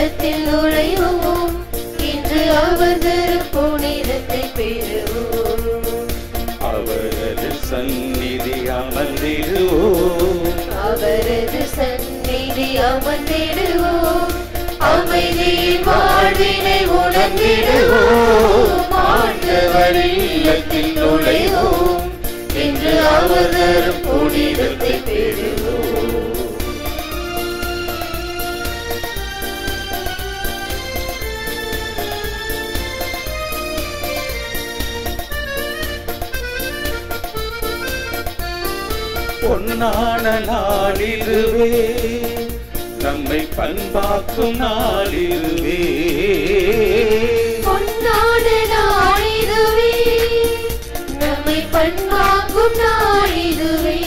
இல்லத்தில் நுழைவோம் இன்று அவர் தரும் புனிதத்தை பெறுவோம் அவரது சந்நிதி அமர்ந்திடுவோம் அவரது சந்நிதி அமர்ந்திடுவோம் அமைதியின் வாழ்வினை உணர்ந்திடுவோம் ஆண்டவர் இல்லத்தில் நுழைவோம் இன்று அவர் தரும் புனிதத்தை பெறுவோம் பொன்னான நாளிதுவே நம்மை பண்பாக்கும் நாளிதுவே பொன்னான நாளிதுவே நம்மை பண்பாக்கும் நாளிதுவே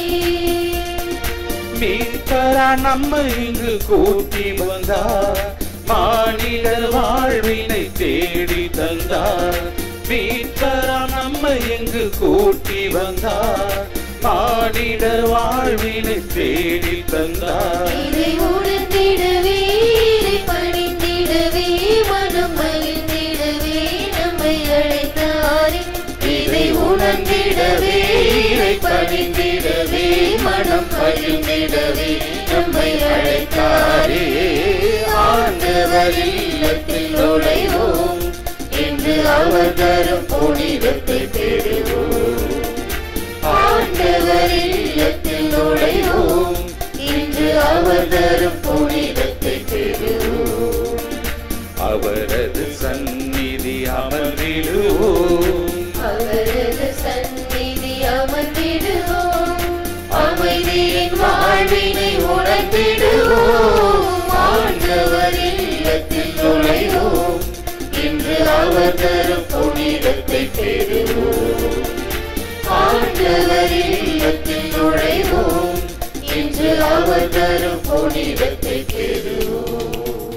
மீட்பரா நம்மை இங்கு கூட்டி வந்தார் மானிடர் வாழ்வினை தேடி தந்தார் மீட்பரா நம்மை இங்கு கூட்டி வந்தார் மானிடர் வாழ்வினை தேடி தந்தார் இதை உணர்ந்திடவே இதை பணிந்திடவே மனம் மகிழ்ந்திடவே நம்மை அழைத்தாரே இதை உணர்ந்திடவே இதை பணிந்திடவே மனம் மகிழ்ந்திடவே நம்மை அழைத்தாரே ஆண்டவர் இல்லத்தில் நுழைவோம் என்று அவர் தரும் புனிதத்தை பெறுவோம் ஆண்டவர் இல்லத்தில் நுழைவோம் இன்று அவர் தரும் புனிதத்தை பெறுவோம் அவரது சந்நிதி அமர்ந்திடுவோம் அவரது சந்நிதி அமர்ந்திடுவோம் அமைதியின் வாழ்வினை உணர்ந்திடுவோம் ஆண்டவர் இல்லத்தில் நுழைவோம் இன்று அவர் தரும் புனிதத்தை பெறுவோம் ஆண்டவர் இல்லத்தில் நுழைவோம் இன்று அவர் தரும் புனிதத்தை பெறுவோம்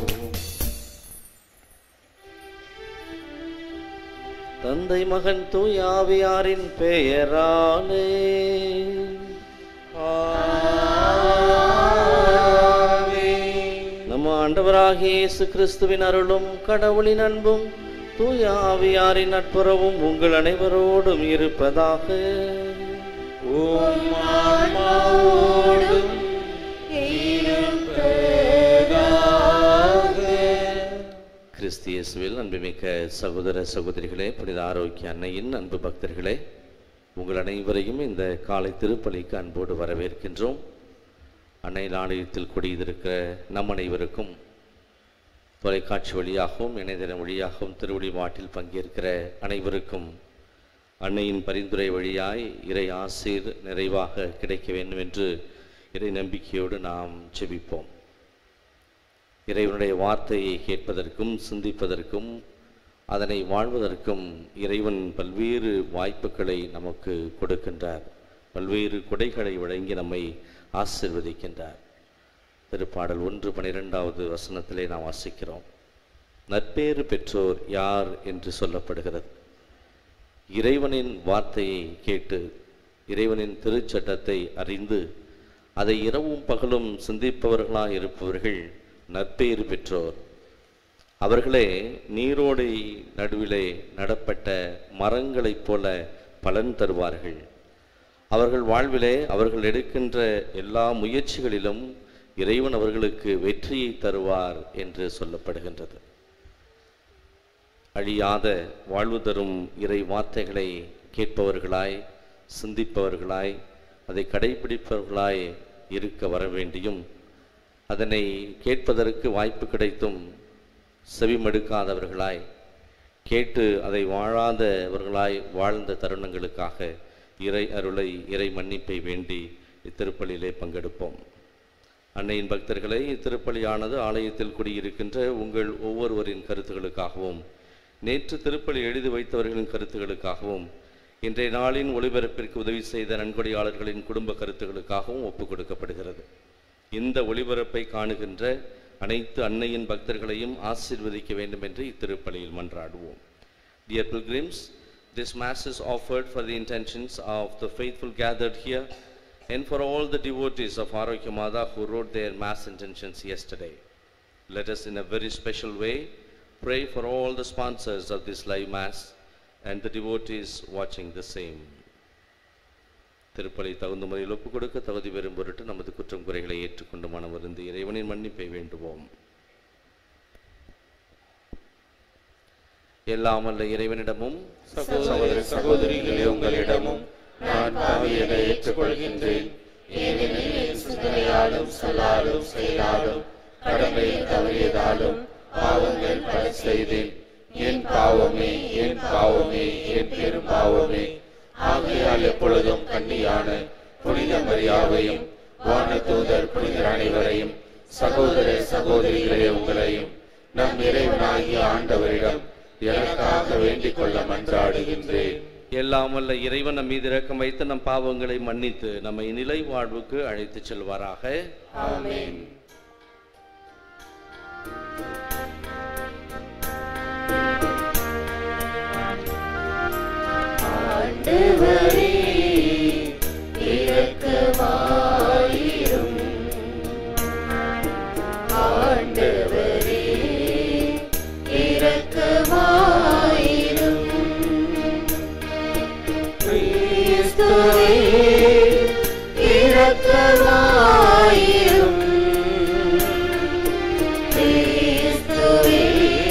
தந்தை மகன் தூயாவியாரின் பெயராலே நம் ஆண்டவராகிய இயேசு கிறிஸ்துவின் அருளும் கடவுளின் அன்பும் தூய ஆவியாரின் நட்புறவும் உங்கள் அனைவரோடும் இருப்பதாக ஓம் ஆன்மாவோடும் கிறிஸ்து இயேசுவில் அன்புமிக்க சகோதர சகோதரிகளே புனித ஆரோக்கிய அன்னையின் அன்பு பக்தர்களே உங்கள் அனைவரையும் இந்த காலை திருப்பலிக்கு அன்போடு வரவேற்கின்றோம் அன்னை ஆலயத்தில் குடியிருக்கிற நம் அனைவருக்கும் தொலைக்காட்சி வழியாகவும் இணையதளம் வழியாகவும் திருவடி மாட்டில் பங்கேற்கிற அனைவருக்கும் அன்னையின் பரிந்துரை வழியாய் இறை ஆசீர் நிறைவாக கிடைக்க வேண்டும் என்று இறை நம்பிக்கையோடு நாம் ஜெபிப்போம் இறைவனுடைய வார்த்தையை கேட்பதற்கும் சிந்திப்பதற்கும் அதனை வாழ்வதற்கும் இறைவன் பல்வேறு வாய்ப்புகளை நமக்கு கொடுக்கின்றார் பல்வேறு கொடைகளை வழங்கி நம்மை ஆசிர்வதிக்கின்றார் திருப்பாடல் ஒன்று பனிரெண்டாவது வசனத்திலே நாம் வாசிக்கிறோம் நற்பேறு பெற்றோர் யார் என்று சொல்லப்படுகிறது இறைவனின் வார்த்தையை கேட்டு இறைவனின் திருச்சட்டத்தை அறிந்து அதை இரவும் பகலும் சிந்திப்பவர்களாக இருப்பவர்கள் நற்பேறு பெற்றோர் அவர்களே நீரோடை நடுவிலே நடப்பட்ட மரங்களைப் போல பலன் தருவார்கள் அவர்கள் வாழ்விலே அவர்கள் எடுக்கின்ற எல்லா முயற்சிகளிலும் இறைவன் அவர்களுக்கு வெற்றியை தருவார் என்று சொல்லப்படுகின்றது அழியாத வாழ்வு தரும் இறை வார்த்தைகளை கேட்பவர்களாய் சிந்திப்பவர்களாய் அதை கடைபிடிப்பவர்களாய் இருக்க வர வேண்டியும் அதனை கேட்பதற்கு வாய்ப்பு கிடைத்தும் செவிமடுக்காதவர்களாய் கேட்டு அதை வாழாதவர்களாய் வாழ்ந்த தருணங்களுக்காக இறை அருளை இறை மன்னிப்பை வேண்டி இத்திருப்பலியிலே பங்கெடுப்போம் அன்னையின் பக்தர்களை இத்திருப்பலியானது ஆலயத்தில் குடியிருக்கின்ற உங்கள் ஒவ்வொருவரின் கருத்துகளுக்காகவும் நேற்று திருப்பலி எழுதி வைத்தவர்களின் கருத்துகளுக்காகவும் இன்றைய நாளின் ஒளிபரப்பிற்கு உதவி செய்த நன்கொடையாளர்களின் குடும்ப கருத்துகளுக்காகவும் ஒப்புக் கொடுக்கப்படுகிறது இந்த ஒளிபரப்பை காணுகின்ற அனைத்து அன்னையின் பக்தர்களையும் ஆசீர்வதிக்க வேண்டும் என்று இத்திருப்பலியில் மன்றாடுவோம் Dear pilgrims, this Mass is offered for the intentions of the faithful gathered here and for all the devotees of Arogyamada who wrote their Mass intentions yesterday. let us in a very special way pray for all the sponsors of this live mass and the devotees watching the same. திருப்பலி தகுந்த முறையில் ஒப்புக் கொடுக்க தகுதி பெறும் பொருட்டு நமது குற்றம் குறைகளை ஏற்றுக்கொண்டு மனமிருந்து இறைவனின் மன்னிப்பை வேண்டுவோம் எல்லாம் வல்ல இறைவனிடமும் சகோதர சகோதரிகளே உங்களிடமும் நான் பாவியனை ஏற்றுக்கொள்கின்றேன் ஏனெனில் என் சிந்தனையாலும் சொல்லாலும் செயலாலும் கடமையை தவறியதாலும் பாவங்கள் பல செய்தேன் என் பாவமே என் பாவமே என் பெரும் பாவமே ஆகையால் எப்பொழுதும் கன்னியான புனித மரியாவையும் வானதூதர் புனிதர் அனைவரையும் சகோதர சகோதரிகளே உங்களையும் நம் இறைவனாகிய ஆண்டவரிடம் எனக்காக வேண்டிக் கொள்ள மன்றாடுகின்றேன் எல்லாம் வல்ல இறைவன் நம் மீது இரக்கம் வைத்து நம் பாவங்களை மன்னித்து நம்மை நிலை வாழ்வுக்கு அழைத்துச் செல்வாராக ஆமென் ஆண்டவரே இரக்கமாயிரும் ஆண்டவரே இரக்கமாயிரும் கிறிஸ்துவே இரக்கமாயிரும் கிறிஸ்துவே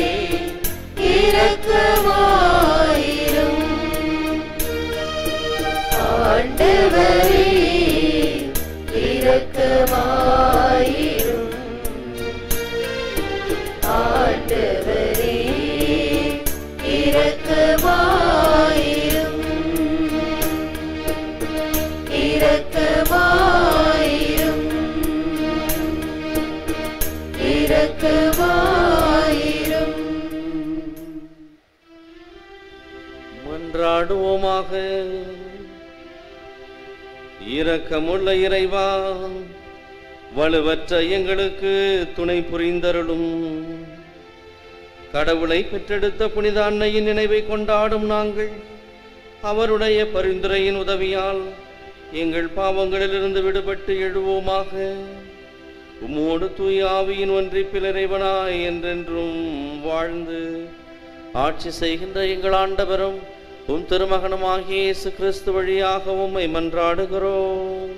இரக்கமாயிரும் ஆண்டவரே இரக்கமாயிரும் ஆண்டவரே இரக்கமாயிரும் இரக்கமாயிரும் இரக்கமாயிரும் மன்றாடுவோமாக இரக்கமுள்ள இறைவா வலுவற்ற எங்களுக்கு துணை புரிந்தருளும் கடவுளை பெற்றெடுத்த புனித அன்னையின் நினைவை கொண்டாடும் நாங்கள் அவருடைய பரிந்துரையின் உதவியால் எங்கள் பாவங்களிலிருந்து விடுபட்டு எழுவோமாக உம்மோடு தூய ஆவியின் ஒன்றிப்பில் இறைவனாய் என்றென்றும் வாழ்ந்து ஆட்சி செய்கின்ற எங்கள் ஆண்டவரும் உம் திருமகனுமாகிய இயேசு கிறிஸ்து வழியாக உம்மை மன்றாடுகிறோம்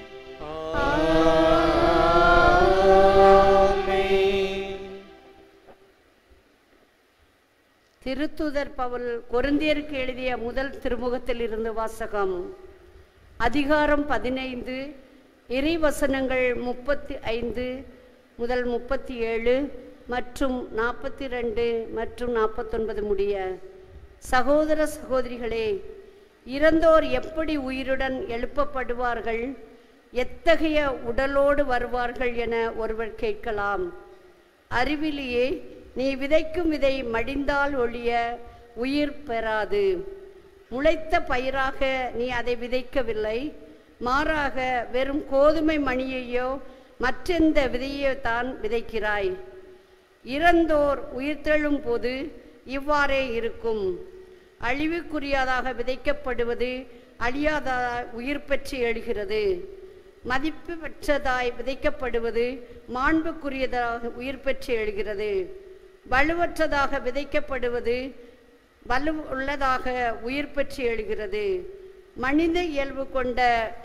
திருத்துதர் பவுல் கொரிந்தியருக்கு எழுதிய முதல் திருமுகத்தில் இருந்து வாசகம் அதிகாரம் பதினைந்து இறைவசனங்கள் முப்பத்தி ஐந்து முதல் முப்பத்தி ஏழு மற்றும் நாற்பத்தி ரெண்டு மற்றும் நாற்பத்தொன்பது முடிய சகோதர சகோதரிகளே இறந்தோர் எப்படி உயிருடன் எழுப்பப்படுவார்கள் எத்தகைய உடலோடு வருவார்கள் என ஒருவர் கேட்கலாம் அறிவிலியே நீ விதைக்கும் விதை மடிந்தால் ஒழிய உயிர் பெறாது முளைத்த பயிராக நீ அதை விதைக்கவில்லை மாறாக வெறும் கோதுமை மணியையோ மற்றெந்த விதையோ தான் விதைக்கிறாய் இறந்தோர் உயிர்த்தெழும் போது இவ்வாறே இருக்கும் அழிவுக்குரியதாக விதைக்கப்படுவது அழியாததாய் உயிர் பெற்று எழுகிறது மதிப்பு பெற்றதாய் விதைக்கப்படுவது மாண்புக்குரியதாக உயிர் பெற்று எழுகிறது வலுவற்றதாக விதைக்கப்படுவது வலு உள்ளதாக உயிர் பெற்று எழுகிறது மனித இயல்பு கொண்ட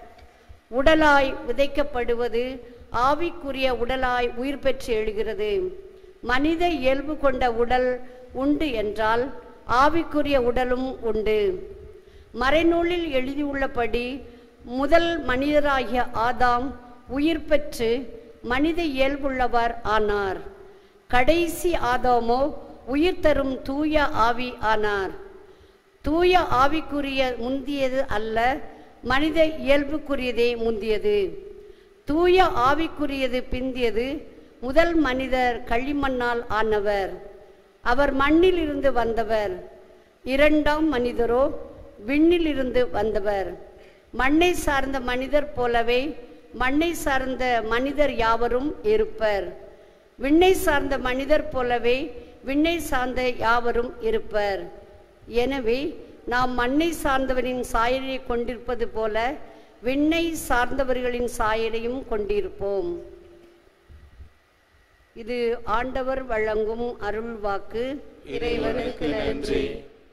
உடலாய் விதைக்கப்படுவது ஆவிக்குரிய உடலாய் உயிர் பெற்று எழுகிறது மனித இயல்பு கொண்ட உடல் உண்டு என்றால் ஆவிக்குரிய உடலும் உண்டு மறைநூலில் எழுதியுள்ளபடி முதல் மனிதராகிய ஆதாம் உயிர் பெற்று மனித இயல்புள்ளவர் ஆனார் கடைசி ஆதாமோ உயிர் தரும் தூய ஆவி ஆனார் தூய ஆவிக்குரிய முந்தியது அல்ல மனித இயல்புக்குரியதே முந்தியது தூய ஆவிக்குரியது பிந்தியது முதல் மனிதர் களிமண்ணால் ஆனவர் அவர் மண்ணிலிருந்து வந்தவர் இரண்டாம் மனிதரோ விண்ணிலிருந்து வந்தவர் மண்ணை சார்ந்த மனிதர் போலவே மண்ணை சார்ந்த மனிதர் யாவரும் இருப்பர் விண்ணை சார்ந்த மனிதர் போலவே விண்ணை சார்ந்த யாவரும் இருப்பர் எனவே நாம் மண்ணை சார்ந்தவரின் சாயலை கொண்டிருப்பது போல விண்ணை சார்ந்தவர்களின் சாயலையும் கொண்டிருப்போம் இது ஆண்டவர் வழங்கும் அருள் வாக்கு இறைவனுக்கு நன்றி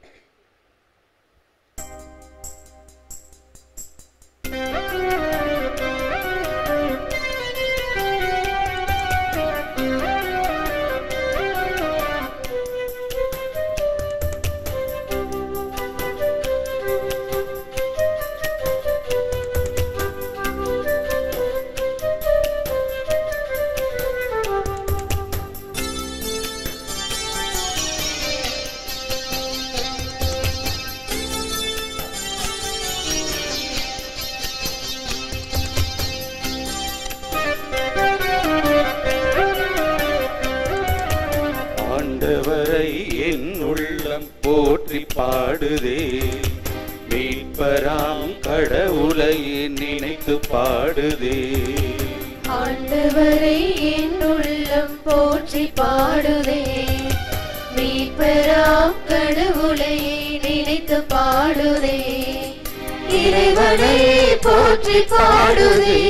ஆண்டவரை என் உள்ளம் போற்றி பாடுதே மீட்பராம் கடவுளை நினைத்து பாடுதே ஆண்டவரை என் உள்ளம் போற்றி பாடுதே மீட்பராம் கடவுளை நினைத்து பாடுதே இறைவனை போற்றி பாடுதே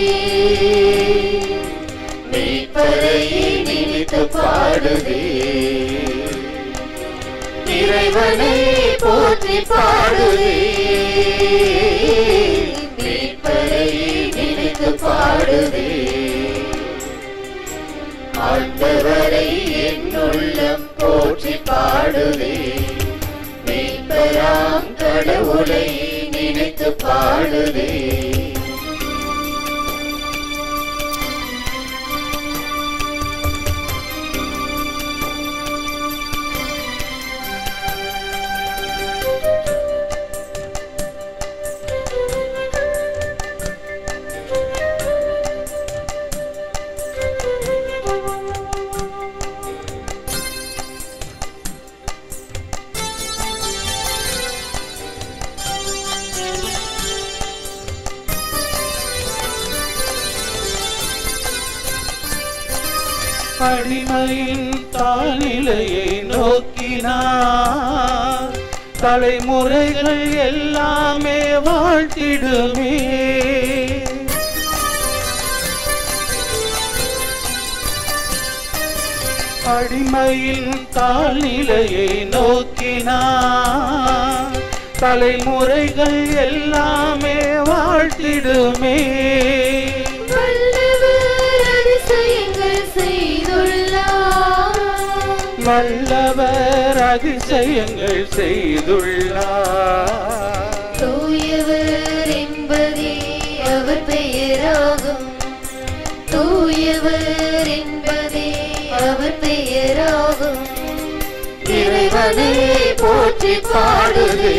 மீட்பரை நினைத்து பாடுதே இறைவனை போற்றி பாடுதே மீட்பரை நினைத்து பாடுதே ஆண்டவரை என் உள்ளம் போற்றி பாடுதே மீட்பராம் கடவுளை நினைத்து பாடுதே அடிமையின் தாழ்நிலையை நோக்கினார் தலைமுறைகள் எல்லாமே வாழ்த்திடுமே அடிமையின் தாழ்நிலையை நோக்கினார் தலைமுறைகள் எல்லாமே வாழ்த்திடுமே வல்லவர் அதிசயங்கள் செய்துள்ளார் வல்லவர் அதிசயங்கள் செய்துள்ளார் தூயவர் என்பதே அவர் பெயராகும் தூயவர் என்பதே அவர் பெயராகும் இறைவனை போற்றி பாடுதே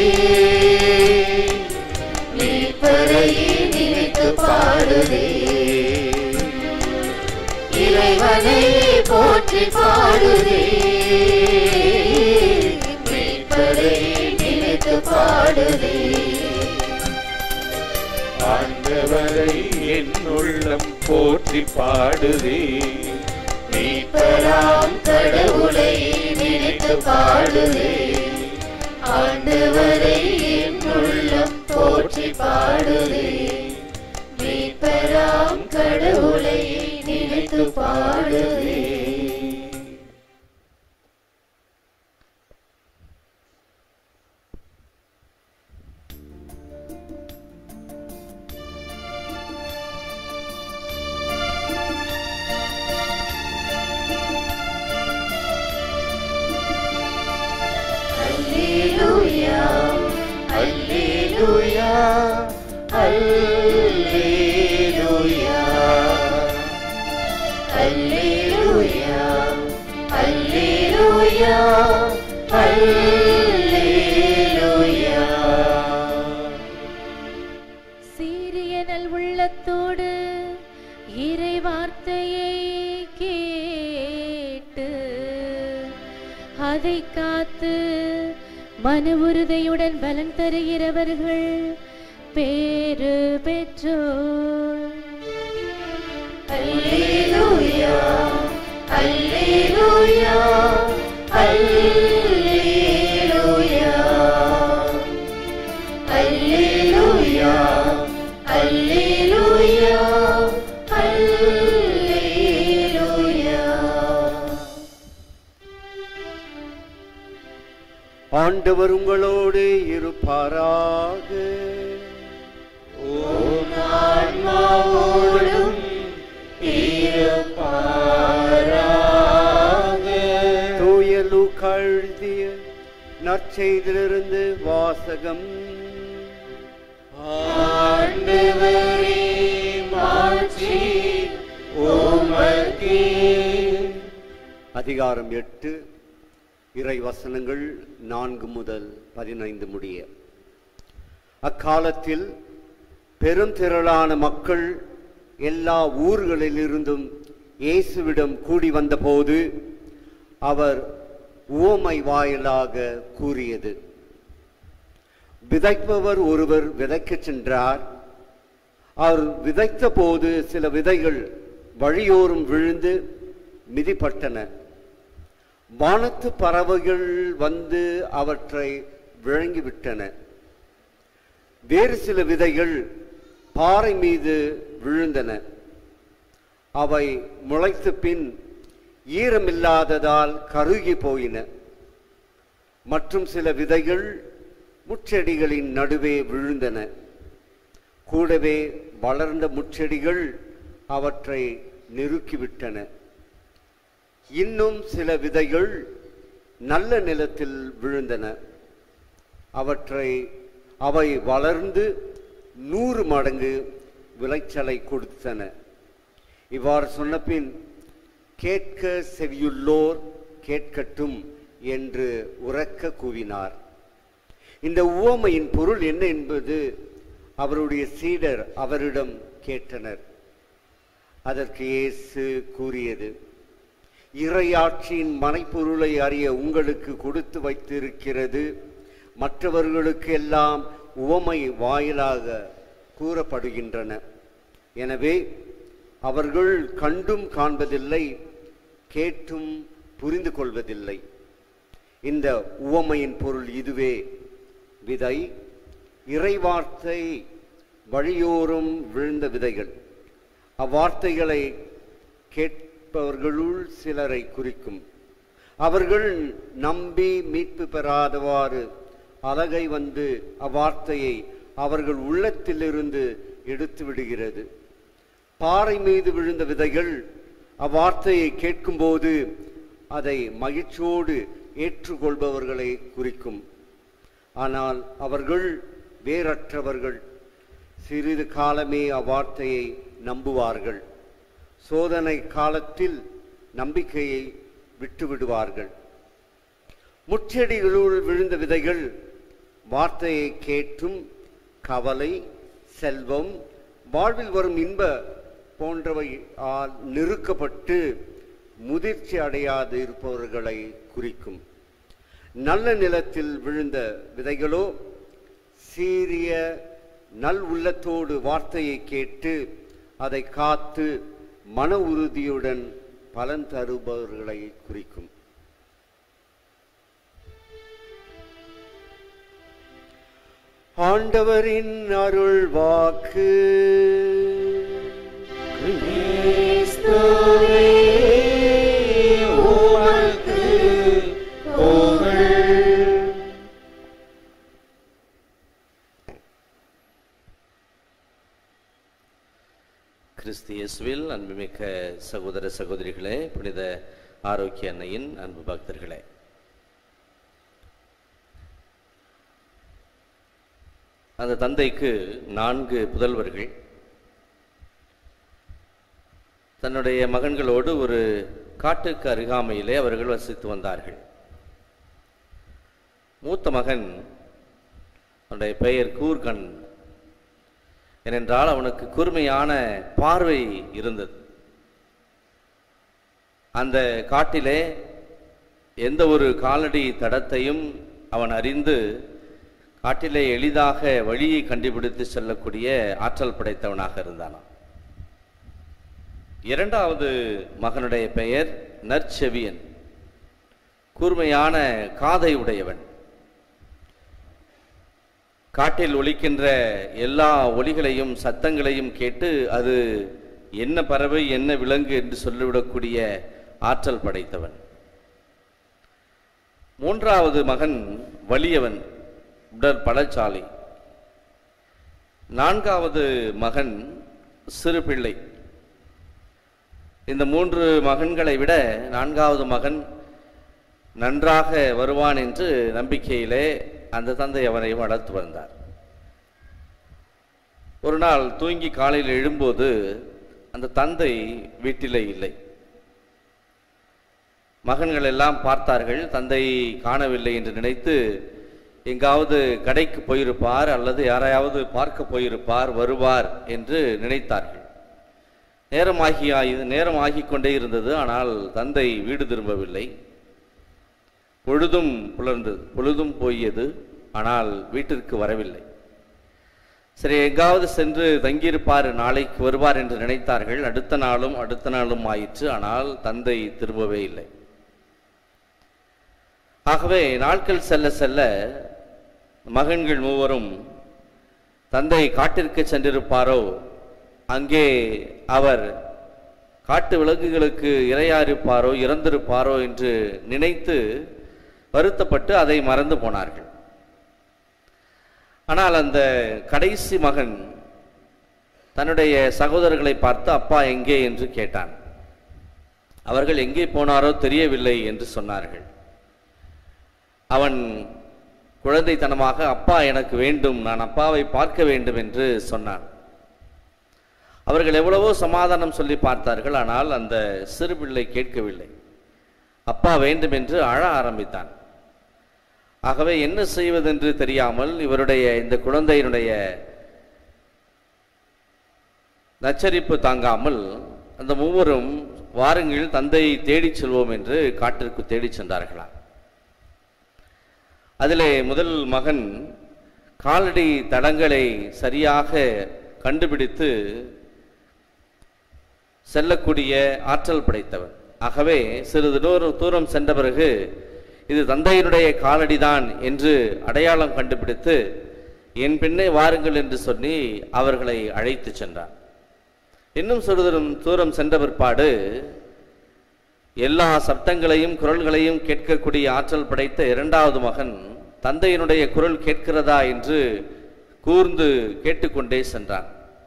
மீட்பரை நினைத்து பாடுதே இறைவனை போற்றி பாடுதே மீட்பரை நினைத்து பாடுதே ஆண்டவரை என் உள்ளம் போற்றி பாடுதே மீட்பராம் கடவுளை நினைத்து பாடுதே ஆண்டவரை என் உள்ளம் போற்றி பாடுதே மீட்பராம் கடவுளை நினைத்து பாடுதே அல்லேலூயா அல்லேலூயா அல்லேலூயா அல்லேலூயா அல்லேலூயா அல்லேலூயா சீரிய நல் உள்ளத்தோடு இறை வார்த்தையை கேட்டு அதை காத்து மன உறுதியுடன் பலன் தருகிறவர்கள் பேரு பெற்றோர் அல்லேலூயா அல்லேலூயா அல்லேலூயா அல்லேலூயா அல்லேலூயா அல்லேலூயா ஆண்டவர் உங்களோடு இருப்பாராக ஆன்மாவோடும் இருப்பாராக தூய லூக்கா எழுதிய நற்செய்திலிருந்து வாசகம் ஆண்டவரே மாட்சி உமக்கே அதிகாரம் எட்டு இறை வசனங்கள் நான்கு முதல் பதினைந்து முடிய அக்காலத்தில் பெருந்திரளான மக்கள் எல்லா ஊர்களிலிருந்தும் இயேசுவிடம் கூடி வந்தபோது அவர் உவமை வாயிலாக கூறியது விதைப்பவர் ஒருவர் விதைக்கச் சென்றார் அவர் விதைத்த போது சில விதைகள் வழியோரம் விழுந்து மிதிப்பட்டன வானத்து பறவைகள் வந்து அவற்றை விழுங்கிவிட்டன வேறு சில விதைகள் பாறை மீது விழுந்தன அவை முளைத்த பின் ஈரமில்லாததால் கருகி போயின மற்றும் சில விதைகள் முட்செடிகளின் நடுவே விழுந்தன கூடவே வளர்ந்த முட்செடிகள் அவற்றை நெருக்கிவிட்டன இன்னும் சில விதைகள் நல்ல நிலத்தில் விழுந்தன அவற்றை அவை வளர்ந்து நூறு மடங்கு விளைச்சலை கொடுத்தன இவ்வாறு சொன்னபின் கேட்க செவியுள்ளோர் கேட்கட்டும் என்று உரக்க கூவினார் இந்த உவமையின் பொருள் என்ன என்பது அவருடைய சீடர் அவரிடம் கேட்டனர் அதற்கு இயேசு கூறியது இறையாட்சியின் மனைப்பொருளை அறிய உங்களுக்கு கொடுத்து வைத்திருக்கிறது மற்றவர்களுக்கு எல்லாம் உவமை வாயிலாக கூறப்படுகின்றன எனவே அவர்கள் கண்டும் காண்பதில்லை கேட்டும் புரிந்து கொள்வதில்லை இந்த உவமையின் பொருள் இதுவே விதை இறைவார்த்தை வழியோரும் விழுந்த விதைகள் அவ்வார்த்தைகளை கேட்பவர்களுள் சிலரை குறிக்கும் அவர்கள் நம்பி மீட்பு பெறாதவாறு அலகை வந்து அவ்வார்த்தையை அவர்கள் உள்ளத்திலிருந்து எடுத்து விடுகிறது பாறை மீது விழுந்த விதைகள் அவ்வார்த்தையை கேட்கும்போது அதை மகிழ்ச்சியோடு ஏற்றுக்கொள்பவர்களை குறிக்கும் ஆனால் அவர்கள் வேறற்றவர்கள் சிறிது காலமே அவ்வார்த்தையை நம்புவார்கள் சோதனை காலத்தில் நம்பிக்கையை விட்டுவிடுவார்கள் முச்செடிகளுள் விழுந்த விதைகள் வார்த்தையை கேட்டும் கவலை செல்வம் வாழ்வில் வரும் இன்ப போன்றவையால் நெருக்கப்பட்டு முதிர்ச்சி அடையாது இருப்பவர்களை குறிக்கும் நல்ல நிலத்தில் விழுந்த விதைகளோ சீரிய நல் உள்ளத்தோடு வார்த்தையை கேட்டு அதை காத்து மன உறுதியுடன் பலன் தருபவர்களை குறிக்கும் ஆண்டவரின் அருள் வாக்கு கிறிஸ்துவே உமக்கு புகழ் கிறிஸ்து இயேசுவில் அன்புமிக்க சகோதர சகோதரிகளே புனித ஆரோக்கிய அன்னையின் அன்பு பக்தர்களே அந்த தந்தைக்கு நான்கு புதல்வர்கள் தன்னுடைய மகன்களோடு ஒரு காட்டுக்கு அருகாமையிலே அவர்கள் வசித்து வந்தார்கள் மூத்த மகன் அவனுடைய பெயர் கூர்கண் ஏனென்றால் அவனுக்கு கூர்மையான பார்வை இருந்தது அந்த காட்டிலே எந்த ஒரு காலடி தடத்தையும் அவன் அறிந்து காட்டிலே எளிதாக வழியை கண்டுபிடித்து செல்லக்கூடிய ஆற்றல் படைத்தவனாக இருந்தானாம் இரண்டாவது மகனுடைய பெயர் நற்செவியன் கூர்மையான காதை உடையவன் காட்டில் ஒலிக்கின்ற எல்லா ஒலிகளையும் சத்தங்களையும் கேட்டு அது என்ன பறவை என்ன விலங்கு என்று சொல்லிவிடக்கூடிய ஆற்றல் படைத்தவன் மூன்றாவது மகன் வலியவன் உடல் பலச்சாலி நான்காவது மகன் சிறு பிள்ளை இந்த மூன்று மகன்களை விட நான்காவது மகன் நன்றாக வருவான் என்று நம்பிக்கையிலே அந்த தந்தை அவனை வளர்த்து வந்தார் ஒரு நாள் தூங்கி காலையில் எழும்போது அந்த தந்தை வீட்டிலே இல்லை மகன்கள் எல்லாம் பார்த்தார்கள் தந்தை காணவில்லை என்று நினைத்து எங்காவது கடைக்கு போயிருப்பார் அல்லது யாரையாவது பார்க்க போயிருப்பார் வருவார் என்று நினைத்தார்கள் நேரமாகி நேரம் ஆகிக் கொண்டே இருந்தது ஆனால் தந்தை வீடு திரும்பவில்லை பொழுதும் புலர்ந்தது பொழுதும் போயது ஆனால் வீட்டிற்கு வரவில்லை சரி எங்காவது சென்று தங்கியிருப்பார் நாளைக்கு வருவார் என்று நினைத்தார்கள் அடுத்த நாளும் அடுத்த நாளும் ஆயிற்று ஆனால் தந்தை திரும்பவே இல்லை ஆகவே நாட்கள் செல்ல செல்ல மகன்கள் மூவரும் தந்தை காட்டிற்கு சென்றிருப்பாரோ அங்கே அவர் காட்டு விலங்குகளுக்கு இரையாயிருப்பாரோ இறந்திருப்பாரோ என்று நினைத்து வருத்தப்பட்டு அதை மறந்து போனார்கள் ஆனால் அந்த கடைசி மகன் தன்னுடைய சகோதரர்களை பார்த்து அப்பா எங்கே என்று கேட்டான் அவர்கள் எங்கே போனாரோ தெரியவில்லை என்று சொன்னார்கள் அவன் குழந்தைத்தனமாக அப்பா எனக்கு வேண்டும் நான் அப்பாவை பார்க்க வேண்டும் என்று சொன்னான் அவர்கள் எவ்வளவோ சமாதானம் சொல்லி பார்த்தார்கள் ஆனால் அந்த சிறு பிள்ளை கேட்கவில்லை அப்பா வேண்டும் என்று அழ ஆரம்பித்தான் ஆகவே என்ன செய்வதென்று தெரியாமல் இவருடைய இந்த குழந்தையினுடைய நச்சரிப்பு தாங்காமல் அந்த மூவரும் வாருங்கள் தந்தையை தேடிச் செல்வோம் என்று காட்டிற்கு தேடிச் சென்றார்களாம் அதிலே முதல் மகன் காலடி தடங்களை சரியாக கண்டுபிடித்து செல்லக்கூடிய ஆற்றல் படைத்தவன் ஆகவே சிறிது தூரம் தூரம் சென்ற பிறகு இது தந்தையினுடைய காலடிதான் என்று அடையாளம் கண்டுபிடித்து என் பின்னே வாருங்கள் என்று சொல்லி அவர்களை அழைத்து சென்றான் இன்னும் சிறிது தூரம் சென்ற பிற்பாடு எல்லா சப்தங்களையும் குரல்களையும் கேட்கக்கூடிய ஆற்றல் படைத்த இரண்டாவது மகன் தந்தையினுடைய குரல் கேட்கிறதா என்று கூர்ந்து கேட்டுக்கொண்டே சென்றான்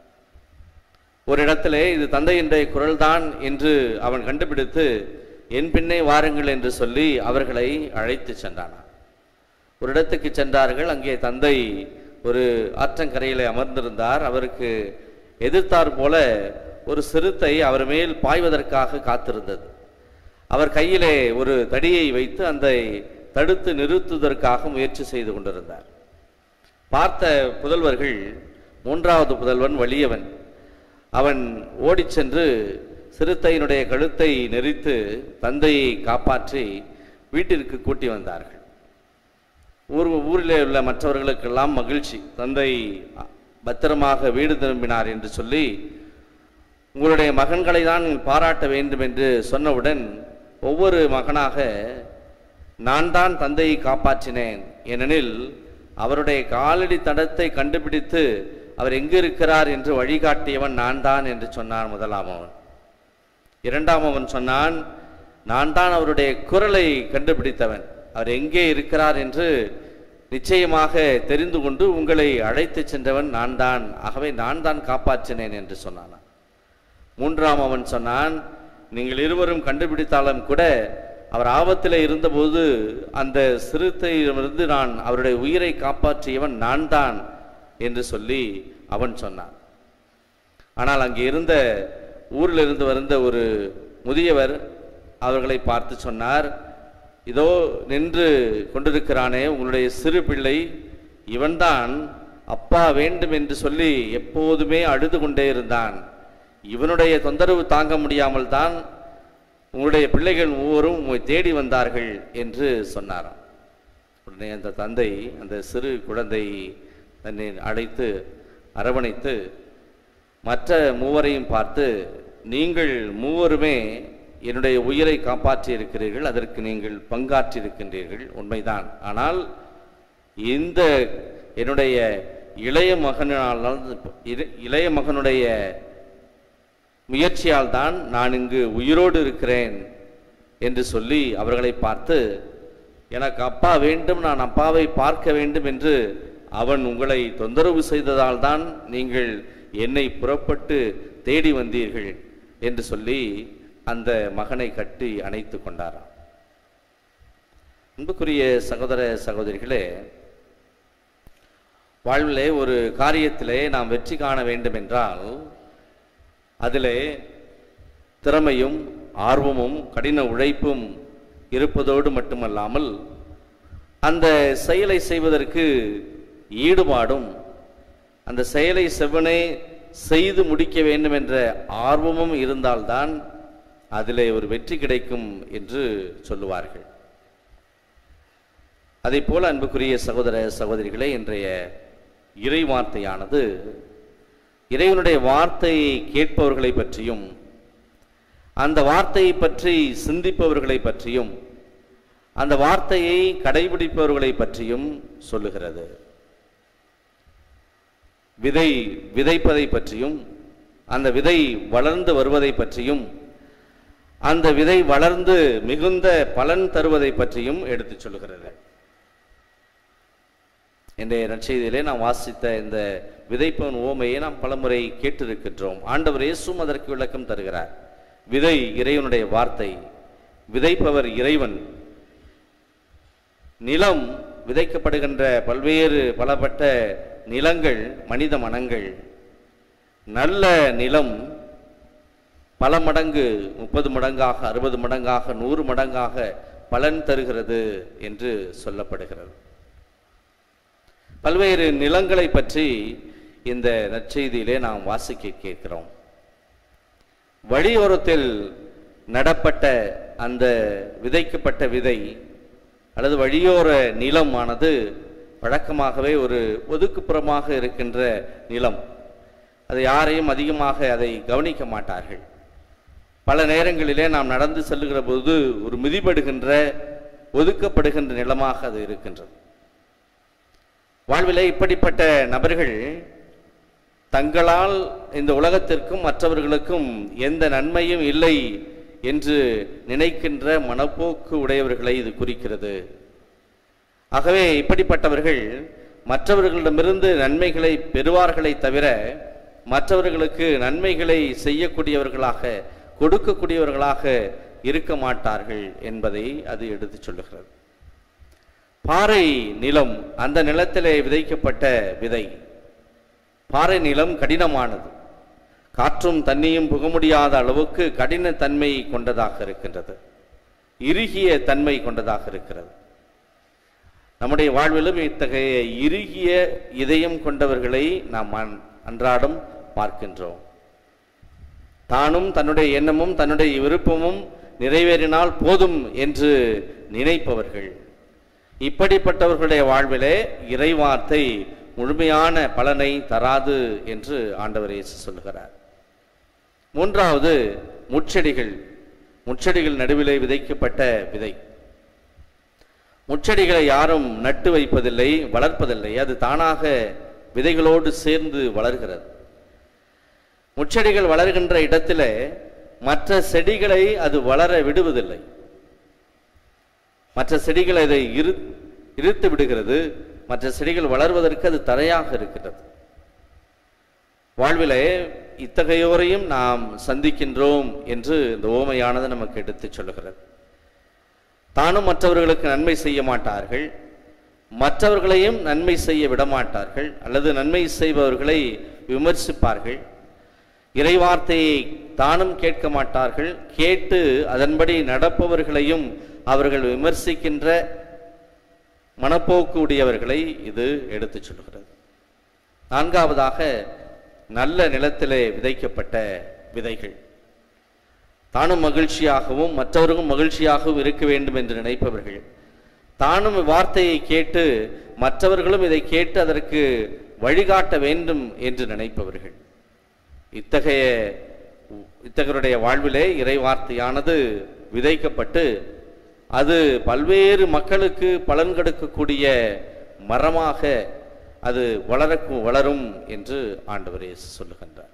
ஒரு இடத்திலே இது தந்தையினுடைய குரல்தான் என்று அவன் கண்டுபிடித்து என் பின்னே வாருங்கள் என்று சொல்லி அவர்களை அழைத்து சென்றான் ஒரு இடத்துக்கு சென்றார்கள் அங்கே தந்தை ஒரு ஆற்றங்கரையிலே அமர்ந்திருந்தார் அவருக்கு எதிர்த்தார் போல ஒரு சிறுத்தை அவர் மேல் பாய்வதற்காக காத்திருந்தது அவர் கையிலே ஒரு தடியை வைத்து அந்த தடுத்து நிறுத்துவதற்காக முயற்சி செய்து கொண்டிருந்தார் பார்த்த புதல்வர்கள் மூன்றாவது புதல்வன் வலியவன் அவன் ஓடிச் சென்று சிறுத்தையினுடைய கழுத்தை நெரித்து தந்தையை காப்பாற்றி வீட்டிற்கு கூட்டி வந்தார்கள் ஊர் ஊரிலே உள்ள மற்றவர்களுக்கெல்லாம் மகிழ்ச்சி தந்தை பத்திரமாக வீடு திரும்பினார் என்று சொல்லி உங்களுடைய மகன்களை தான் பாராட்ட வேண்டும் என்று சொன்னவுடன் ஒவ்வொரு மகனாக நான் தான் தந்தையை காப்பாற்றினேன் ஏனெனில் அவருடைய காலடி தடத்தை கண்டுபிடித்து அவர் எங்கு இருக்கிறார் என்று வழிகாட்டியவன் நான் தான் என்று சொன்னான் முதலாம் அவன் இரண்டாம் அவன் சொன்னான் நான் தான் அவருடைய குரலை கண்டுபிடித்தவன் அவர் எங்கே இருக்கிறார் என்று நிச்சயமாக தெரிந்து கொண்டு உங்களை அழைத்து சென்றவன் நான் தான் ஆகவே நான் தான் காப்பாற்றினேன் என்று சொன்னான் மூன்றாம் அவன் சொன்னான் நீங்கள் இருவரும் கண்டுபிடித்தாலும் கூட அவர் ஆபத்தில் இருந்தபோது அந்த சிறுத்தையிடமிருந்து நான் அவருடைய உயிரை காப்பாற்றியவன் நான் தான் என்று சொல்லி அவன் சொன்னான் ஆனால் அங்கே இருந்த ஊரில் இருந்து வந்த ஒரு முதியவர் அவர்களை பார்த்து சொன்னார் இதோ நின்று கொண்டிருக்கிறானே உங்களுடைய சிறு பிள்ளை இவன்தான் அப்பா வேண்டும் என்று சொல்லி எப்போதுமே அழுது கொண்டே இருந்தான் இவனுடைய தொந்தரவு தாங்க முடியாமல் தான் உங்களுடைய பிள்ளைகள் ஒவ்வொரும் உம்மை தேடி வந்தார்கள் என்று சொன்னாராம் உடனே அந்த தந்தை அந்த சிறு குழந்தை தன்னை அழைத்து அரவணைத்து மற்ற மூவரையும் பார்த்து நீங்கள் மூவருமே என்னுடைய உயிரை காப்பாற்றி இருக்கிறீர்கள் அதற்கு நீங்கள் பங்காற்றி இருக்கின்றீர்கள் உண்மைதான் ஆனால் இந்த என்னுடைய இளைய மகனால் இரு- இளைய மகனுடைய முயற்சியால் தான் நான் இங்கு உயிரோடு இருக்கிறேன் என்று சொல்லி அவர்களை பார்த்து எனக்கு அப்பா வேண்டும் நான் அப்பாவை பார்க்க வேண்டும் என்று அவன் உங்களை தொந்தரவு செய்ததால் தான் நீங்கள் என்னை புறப்பட்டு தேடி வந்தீர்கள் என்று சொல்லி அந்த மகனை கட்டி அணைத்து கொண்டாராம் அன்புக்குரிய சகோதர சகோதரிகளே வாழ்விலே ஒரு காரியத்திலே நாம் வெற்றி காண வேண்டும் என்றால் அதிலே திறமையும் ஆர்வமும் கடின உழைப்பும் இருப்பதோடு மட்டுமல்லாமல் அந்த செயலை செய்வதற்கு ஈடுபாடும் அந்த செயலை செவ்வனே செய்து முடிக்க வேண்டும் என்ற ஆர்வமும் இருந்தால்தான் அதிலே ஒரு வெற்றி கிடைக்கும் என்று சொல்லுவார்கள் அதே போல அன்புக்குரிய சகோதர சகோதரிகளே இன்றைய இறை வார்த்தையானது இறைவனுடைய வார்த்தையை கேட்பவர்களை பற்றியும் அந்த வார்த்தையை பற்றி சிந்திப்பவர்களை பற்றியும் அந்த வார்த்தையை கடைபிடிப்பவர்களை பற்றியும் சொல்லுகிறது விதை விதைப்பதை பற்றியும் அந்த விதை வளர்ந்து வருவதை பற்றியும் அந்த விதை வளர்ந்து மிகுந்த பலன் தருவதை பற்றியும் எடுத்துச் சொல்லுகிறது இன்றைய நற்செய்தியிலே நாம் வாசித்த இந்த விதைப்பவன் ஓமையை நாம் பலமுறை கேட்டிருக்கின்றோம் ஆண்டவர் இயேசுவும் அதற்கு விளக்கம் தருகிறார் விதை இறைவனுடைய வார்த்தை விதைப்பவர் இறைவன் நிலம் விதைக்கப்படுகின்ற பல்வேறு பலப்பட்ட நிலங்கள் மனித மனங்கள் நல்ல நிலம் பல மடங்கு முப்பது மடங்காக அறுபது மடங்காக நூறு மடங்காக பலன் தருகிறது என்று சொல்லப்படுகிறது பல்வேறு நிலங்களை பற்றி இந்த நற்செய்தியிலே நாம் வாசிக்க கேட்கிறோம் வழியோரத்தில் நடப்பட்ட அந்த விதைக்கப்பட்ட விதை அல்லது வழியோர நிலமானது வழக்கமாகவே ஒரு ஒதுக்குப்புறமாக இருக்கின்ற நிலம் அது யாரையும் அதிகமாக அதை கவனிக்க மாட்டார்கள் பல நேரங்களிலே நாம் நடந்து செல்லுகிற போது ஒரு மிதிபடுகின்ற ஒதுக்கப்படுகின்ற நிலமாக அது இருக்கின்றது வாழ்விலே இப்படிப்பட்ட நபர்கள் தங்களால் இந்த உலகத்திற்கும் மற்றவர்களுக்கும் எந்த நன்மையும் இல்லை என்று நினைக்கின்ற மனப்போக்கு உடையவர்களை இது குறிக்கிறது ஆகவே இப்படிப்பட்டவர்கள் மற்றவர்களிடமிருந்து நன்மைகளை பெறுவார்களே தவிர மற்றவர்களுக்கு நன்மைகளை செய்யக்கூடியவர்களாக கொடுக்கக்கூடியவர்களாக இருக்க மாட்டார்கள் என்பதை அது எடுத்துச் சொல்லுகிறது பாறை நிலம் அந்த நிலத்திலே விதைக்கப்பட்ட விதை பாறை நிலம் கடினமானது காற்றும் தண்ணியும் புக முடியாத அளவுக்கு கடின தன்மை கொண்டதாக இருக்கின்றது இறுகிய தன்மை கொண்டதாக இருக்கிறது நம்முடைய வாழ்விலும் இத்தகைய இறுகிய இதயம் கொண்டவர்களை நாம் அன்- அன்றாடம் பார்க்கின்றோம் தானும் தன்னுடைய எண்ணமும் தன்னுடைய விருப்பமும் நிறைவேறினால் போதும் என்று நினைப்பவர்கள் இப்படிப்பட்டவர்களுடைய வாழ்விலே இறைவார்த்தை முழுமையான பலனை தராது என்று ஆண்டவர் இயேசு சொல்கிறார் மூன்றாவது முட்செடிகள் முட்செடிகள் நடுவிலே விதைக்கப்பட்ட விதை முட்செடிகளை யாரும் நட்டு வைப்பதில்லை வளர்ப்பதில்லை அது தானாக விதைகளோடு சேர்ந்து வளர்கிறது முட்செடிகள் வளர்கின்ற இடத்திலே மற்ற செடிகளை அது வளர விடுவதில்லை மற்ற செடிகள் அதை இரு இழுத்து விடுகிறது மற்ற செடிகள் வளர்வதற்கு அது தடையாக இருக்கிறது வாழ்விலே இத்தகையோரையும் நாம் சந்திக்கின்றோம் என்று இந்த ஓமையானது நமக்கு எடுத்துச் சொல்லுகிறது தானும் மற்றவர்களுக்கு நன்மை செய்ய மாட்டார்கள் மற்றவர்களையும் நன்மை செய்ய விடமாட்டார்கள் அல்லது நன்மை செய்பவர்களை விமர்சிப்பார்கள் இறைவார்த்தையை தானும் கேட்க மாட்டார்கள் கேட்டு அதன்படி நடப்பவர்களையும் அவர்கள் விமர்சிக்கின்ற மனப்போக்கு உடையவர்களை இது எடுத்துச் சொல்கிறது நான்காவதாக நல்ல நிலத்திலே விதைக்கப்பட்ட விதைகள் தானும் மகிழ்ச்சியாகவும் மற்றவர்களும் மகிழ்ச்சியாகவும் இருக்க வேண்டும் என்று நினைப்பவர்கள் தானும் வார்த்தையை கேட்டு மற்றவர்களும் இதை கேட்டு அதற்கு வழிகாட்ட வேண்டும் என்று நினைப்பவர்கள் இத்தகைய இத்தகையருடைய வாழ்விலே இறை வார்த்தையானது விதைக்கப்பட்டு அது பல்வேறு மக்களுக்கு பலன் கொடுக்கக்கூடிய மரமாக அது வளரக்கும் வளரும் என்று ஆண்டவர் இயேசு சொல்லுகின்றார்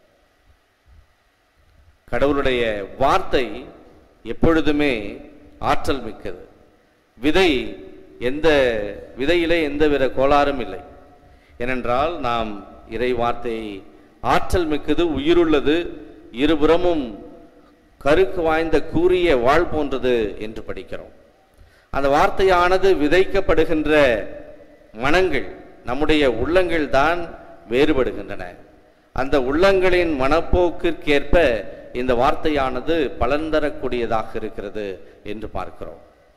கடவுளுடைய வார்த்தை எப்பொழுதுமே ஆற்றல் மிக்கது விதை எந்த விதையிலே எந்தவித கோளாறும் இல்லை ஏனென்றால் நாம் இறை வார்த்தையை ஆற்றல் மிக்கது உயிருள்ளது இருபுறமும் கருக்கு வாய்ந்த கூரிய வாழ் போன்றது என்று படிக்கிறோம் அந்த வார்த்தையானது விதைக்கப்படுகின்ற மனங்கள் நம்முடைய உள்ளங்கள் தான் வேறுபடுகின்றன அந்த உள்ளங்களின் மனப்போக்கிற்கேற்ப இந்த வார்த்தையானது பலன் தரக்கூடியதாக இருக்கிறது என்று பார்க்கிறோம்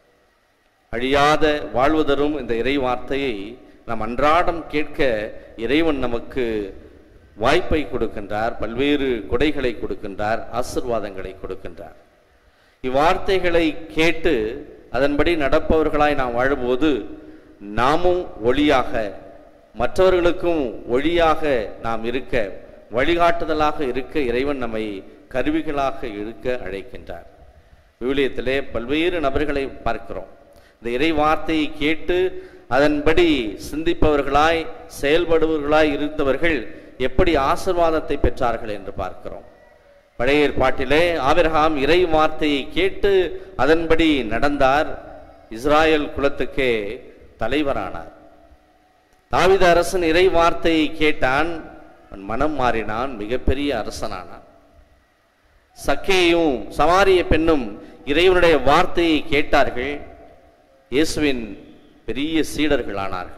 அழியாத வாழ்வு தரும் இந்த இறை வார்த்தையை நாம் அன்றாடம் கேட்க இறைவன் நமக்கு வாய்ப்பை கொடுக்கின்றார் பல்வேறு கொடைகளை கொடுக்கின்றார் ஆசிர்வாதங்களை கொடுக்கின்றார் இவ்வார்த்தைகளை கேட்டு அதன்படி நடப்பவர்களாய் நாம் வாழும்போது நாமும் ஒளியாக மற்றவர்களுக்கும் ஒளியாக நாம் இருக்க வழிகாட்டுதலாக இருக்க இறைவன் நம்மை கருவிகளாக இருக்க அழைக்கின்றார் விவிலியத்திலே பல்வேறு நபர்களை பார்க்கிறோம் இந்த இறை வார்த்தையை கேட்டு அதன்படி சிந்திப்பவர்களாய் செயல்படுபவர்களாய் இருந்தவர்கள் எப்படி ஆசிர்வாதத்தை பெற்றார்கள் என்று பார்க்கிறோம் பழைய ஏற்பாட்டிலே ஆபிரகாம் இறை வார்த்தையை கேட்டு அதன்படி நடந்தார் இஸ்ராயல் குலத்துக்கே தலைவரானார் தாவித அரசன் இறை வார்த்தையை கேட்டான் அவன் மனம் மாறினான் மிகப்பெரிய அரசனானான் சக்கேயும் சமாரிய பெண்ணும் இறைவனுடைய வார்த்தையை கேட்டார்கள் இயேசுவின் பெரிய சீடர்களானார்கள்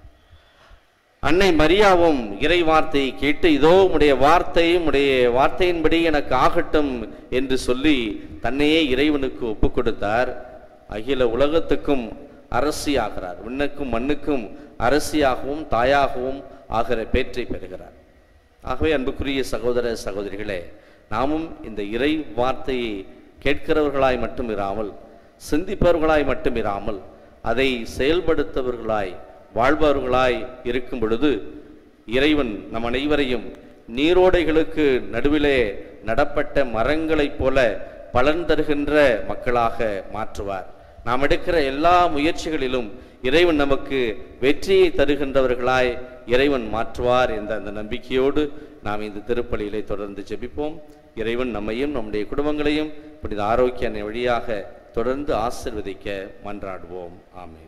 அன்னை மரியாவும் இறை வார்த்தையை கேட்டு இதோ உடைய வார்த்தையும் உடைய வார்த்தையின்படி எனக்கு ஆகட்டும் என்று சொல்லி தன்னையே இறைவனுக்கு ஒப்புக் கொடுத்தார் அகில உலகத்துக்கும் அரசியாகிறார் விண்ணுக்கும் மண்ணுக்கும் அரசியாகவும் தாயாகவும் ஆகிற பேற்றை பெறுகிறார் ஆகவே அன்புக்குரிய சகோதர சகோதரிகளே நாமும் இந்த இறை வார்த்தையை கேட்கிறவர்களாய் மட்டும் இராமல் சிந்திப்பவர்களாய் மட்டும் இராமல் அதை செயல்படுத்தவர்களாய் வாழ்பவர்களாய் இருக்கும் பொழுது இறைவன் நம் அனைவரையும் நீரோடைகளுக்கு நடுவிலே நடப்பட்ட மரங்களைப் போல பலன் தருகின்ற மக்களாக மாற்றுவார் நாம் எடுக்கிற எல்லா முயற்சிகளிலும் இறைவன் நமக்கு வெற்றியை தருகின்றவர்களாய் இறைவன் மாற்றுவார் என்ற அந்த நம்பிக்கையோடு நாம் இந்த திருப்பலியிலே தொடர்ந்து ஜெபிப்போம் இறைவன் நம்மையும் நம்முடைய குடும்பங்களையும் புனித ஆரோக்கிய அன்னை வழியாக தொடர்ந்து ஆசிர்வதிக்க மன்றாடுவோம் ஆமென்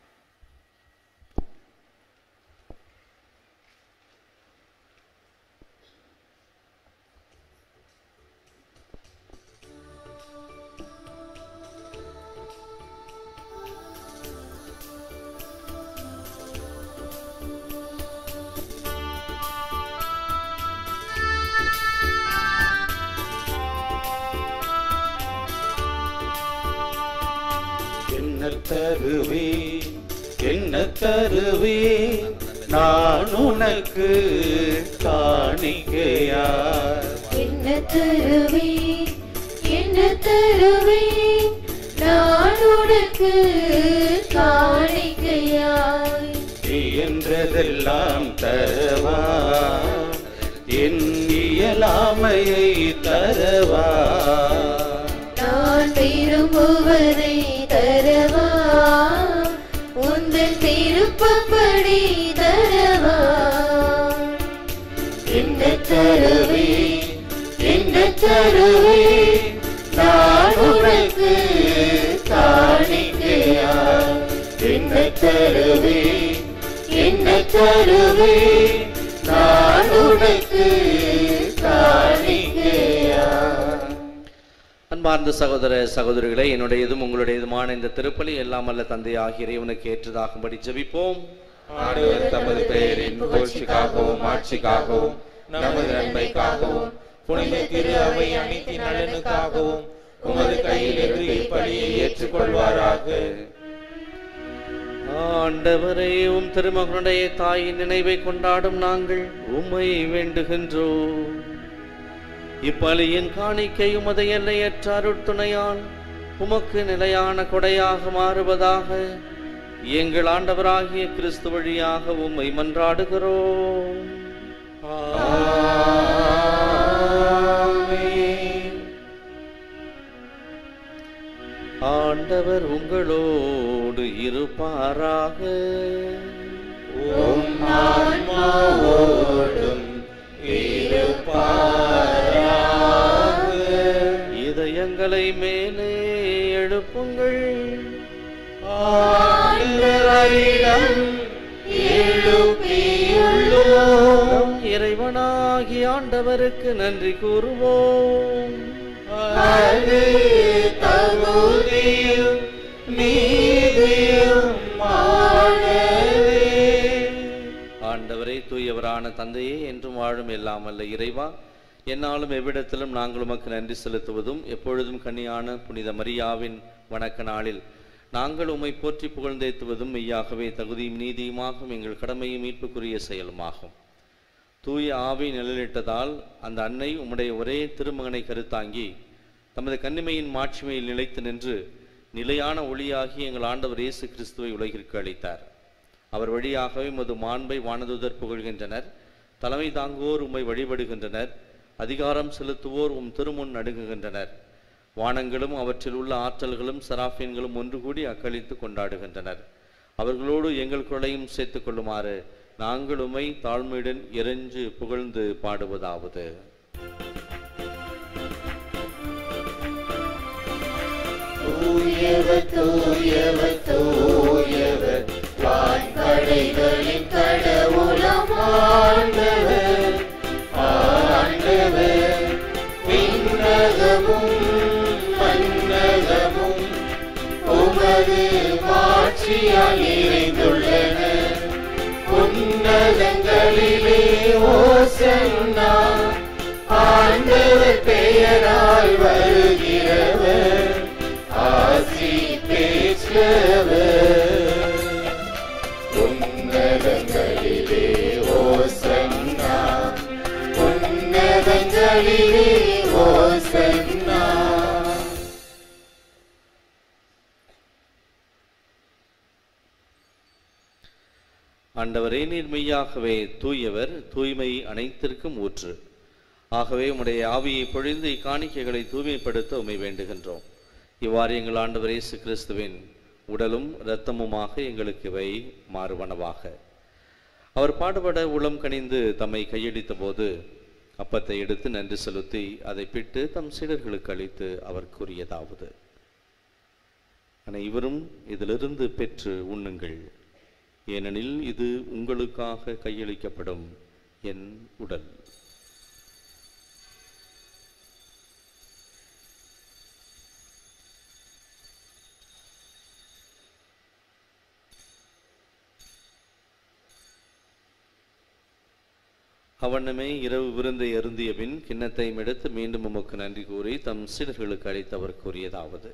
என்ன தருவே என்ன தருவே நான் உனக்கு காணிக்கையார் என்ன தருவே என்ன தருவே நான் உனக்கு காணிக்கையாய் நீ என்றதெல்லாம் தரவா என் இயலாமையை தரவா நான் விரும்புவதை தரவா உந்தன் திருப்பப்படி தரவா என்ன தருவே என்ன தருவே நான் உனக்கு காணிக்கையாய் என்ன தருவே என்ன தருவே நான் உனக்கு காணிக்கையாய் அன்பார்ந்த சகோதர சகோதரிகளே என்னுடையதும் உங்களுடையதுமான இந்த திருப்பலி எல்லாம் அல்ல தந்தையாகிய இறைவனுக்கு ஏற்றதாகும்படி ஜெபிப்போம் ஆண்டவர் தமது பெயரின் புகழ்ச்சிக்காகவும் ஆட்சிக்காகவும் நமது நன்மைக்காகவும் புனித திரு அவை அனைத்தின் நலனுக்காகவும் உமது கையில் இருந்து இப்பலியை ஏற்றுக்கொள்வாராக ஆண்டவரே உம் திருமகனுடைய தாயின் நினைவை கொண்டாடும் நாங்கள் உம்மை வேண்டுகின்றோம் இப்பலியின் காணிக்கை உமது எல்லையற்ற அருட்துணையால் உமக்கு நிலையான கொடையாக மாறுவதாக எங்கள் ஆண்டவராகிய கிறிஸ்து வழியாக உம்மை மன்றாடுகிறோம் ஆண்டவர் உங்களோடு இருப்பாராக உம் ஆன்மாவோடும் இருப்பாராக இதயங்களை மேலே எழுப்புங்கள் ஆண்டவரே உமரிடம் எழுப்பியுள்ளோம் இறைவனாகி ஆண்டவருக்கு நன்றி கூறுவோம் அது தகுதியும் நீதியும் ஆனதே. ஆண்டவரே தூயவரான தந்தையே என்றும் வாழும் எல்லாம் அல்ல இறைவா என்னாலும் எவ்விடத்திலும் நாங்கள் உமக்கு நன்றி செலுத்துவதும் எப்பொழுதும் கன்னியான புனித மரியாவின் வணக்க நாளில் நாங்கள் உம்மை போற்றி புகழ்ந்தேத்துவதும் மெய்யாகவே தகுதியும் நீதியுமாகும் எங்கள் கடமையும் மீட்புக்குரிய செயலுமாகும் தூய ஆவி நிழலிட்டதால் அந்த அன்னை உம்முடைய ஒரே திருமகனை கருத்தாங்கி தமது கன்னிமையின் மாட்சிமையில் நிலைத்து நின்று நிலையான ஒளியாகி எங்கள் ஆண்டவர் இயேசு கிறிஸ்துவை உலகிற்கு அளித்தார் அவர் வழியாகவே உமது மாண்பை வானதுதர் புகழ்கின்றனர் தலைமை தாங்குவோர் உம்மை வழிபடுகின்றனர் அதிகாரம் செலுத்துவோர் உம் திருமுன் நடுங்குகின்றனர் வானங்களும் அவற்றில் உள்ள ஆற்றல்களும் சராஃபின்களும் ஒன்று கூடி அக்களித்து கொண்டாடுகின்றனர் அவர்களோடு எங்கள் குரலையும் சேர்த்துக் கொள்ளுமாறு நாங்கள் உம்மை தாழ்மையுடன் இறைஞ்சு புகழ்ந்து பாடுவதாவது தூயவர் தூயவர் தூயவர் வான்படைகளின் கடவுளம் ஆண்டவர் ஆண்டவர் விண்ணகமும் மன்னகமும் உமது மாட்சியால் நிறைந்துள்ளன உன்னதங்களிலே ஓசன்னா ஆண்டவர் பெயரால் வருகிறவர் ஆசி பெற்றவர் உன்னதங்களிலே ஓசன்னா உன்னதங்களிலே ஓசன்னா ஆண்டவரே நீர் மெய்யாகவே தூயவர் தூய்மை அனைத்திற்கும் ஊற்று ஆகவே உம்முடைய ஆவியை பொழிந்து இக்காணிக்கைகளை தூய்மைப்படுத்த உம்மை வேண்டுகின்றோம் இவ்வாறு எங்கள் ஆண்டவர் இயேசு கிறிஸ்துவின் உடலும் இரத்தமுமாக எங்களுக்கு இவை மாறுவனவாக அவர் பாடுபட உளம் கனிந்து தம்மை கையளித்த போது அப்பத்தை எடுத்து நன்றி செலுத்தி அதை பிட்டு தம் சீடர்களுக்கு அளித்து அவர் கூறியதாவது அனைவரும் இதிலிருந்து பெற்று உண்ணுங்கள் ஏனெனில் இது உங்களுக்காக கையளிக்கப்படும் என் உடல் அவண்ணமே இரவு விருந்தை அருந்திய பின் கிண்ணத்தையும் எடுத்து மீண்டும் உமக்கு நன்றி கூறி தம் சீடர்களுக்கு அளித்தவர் கூறியதாவது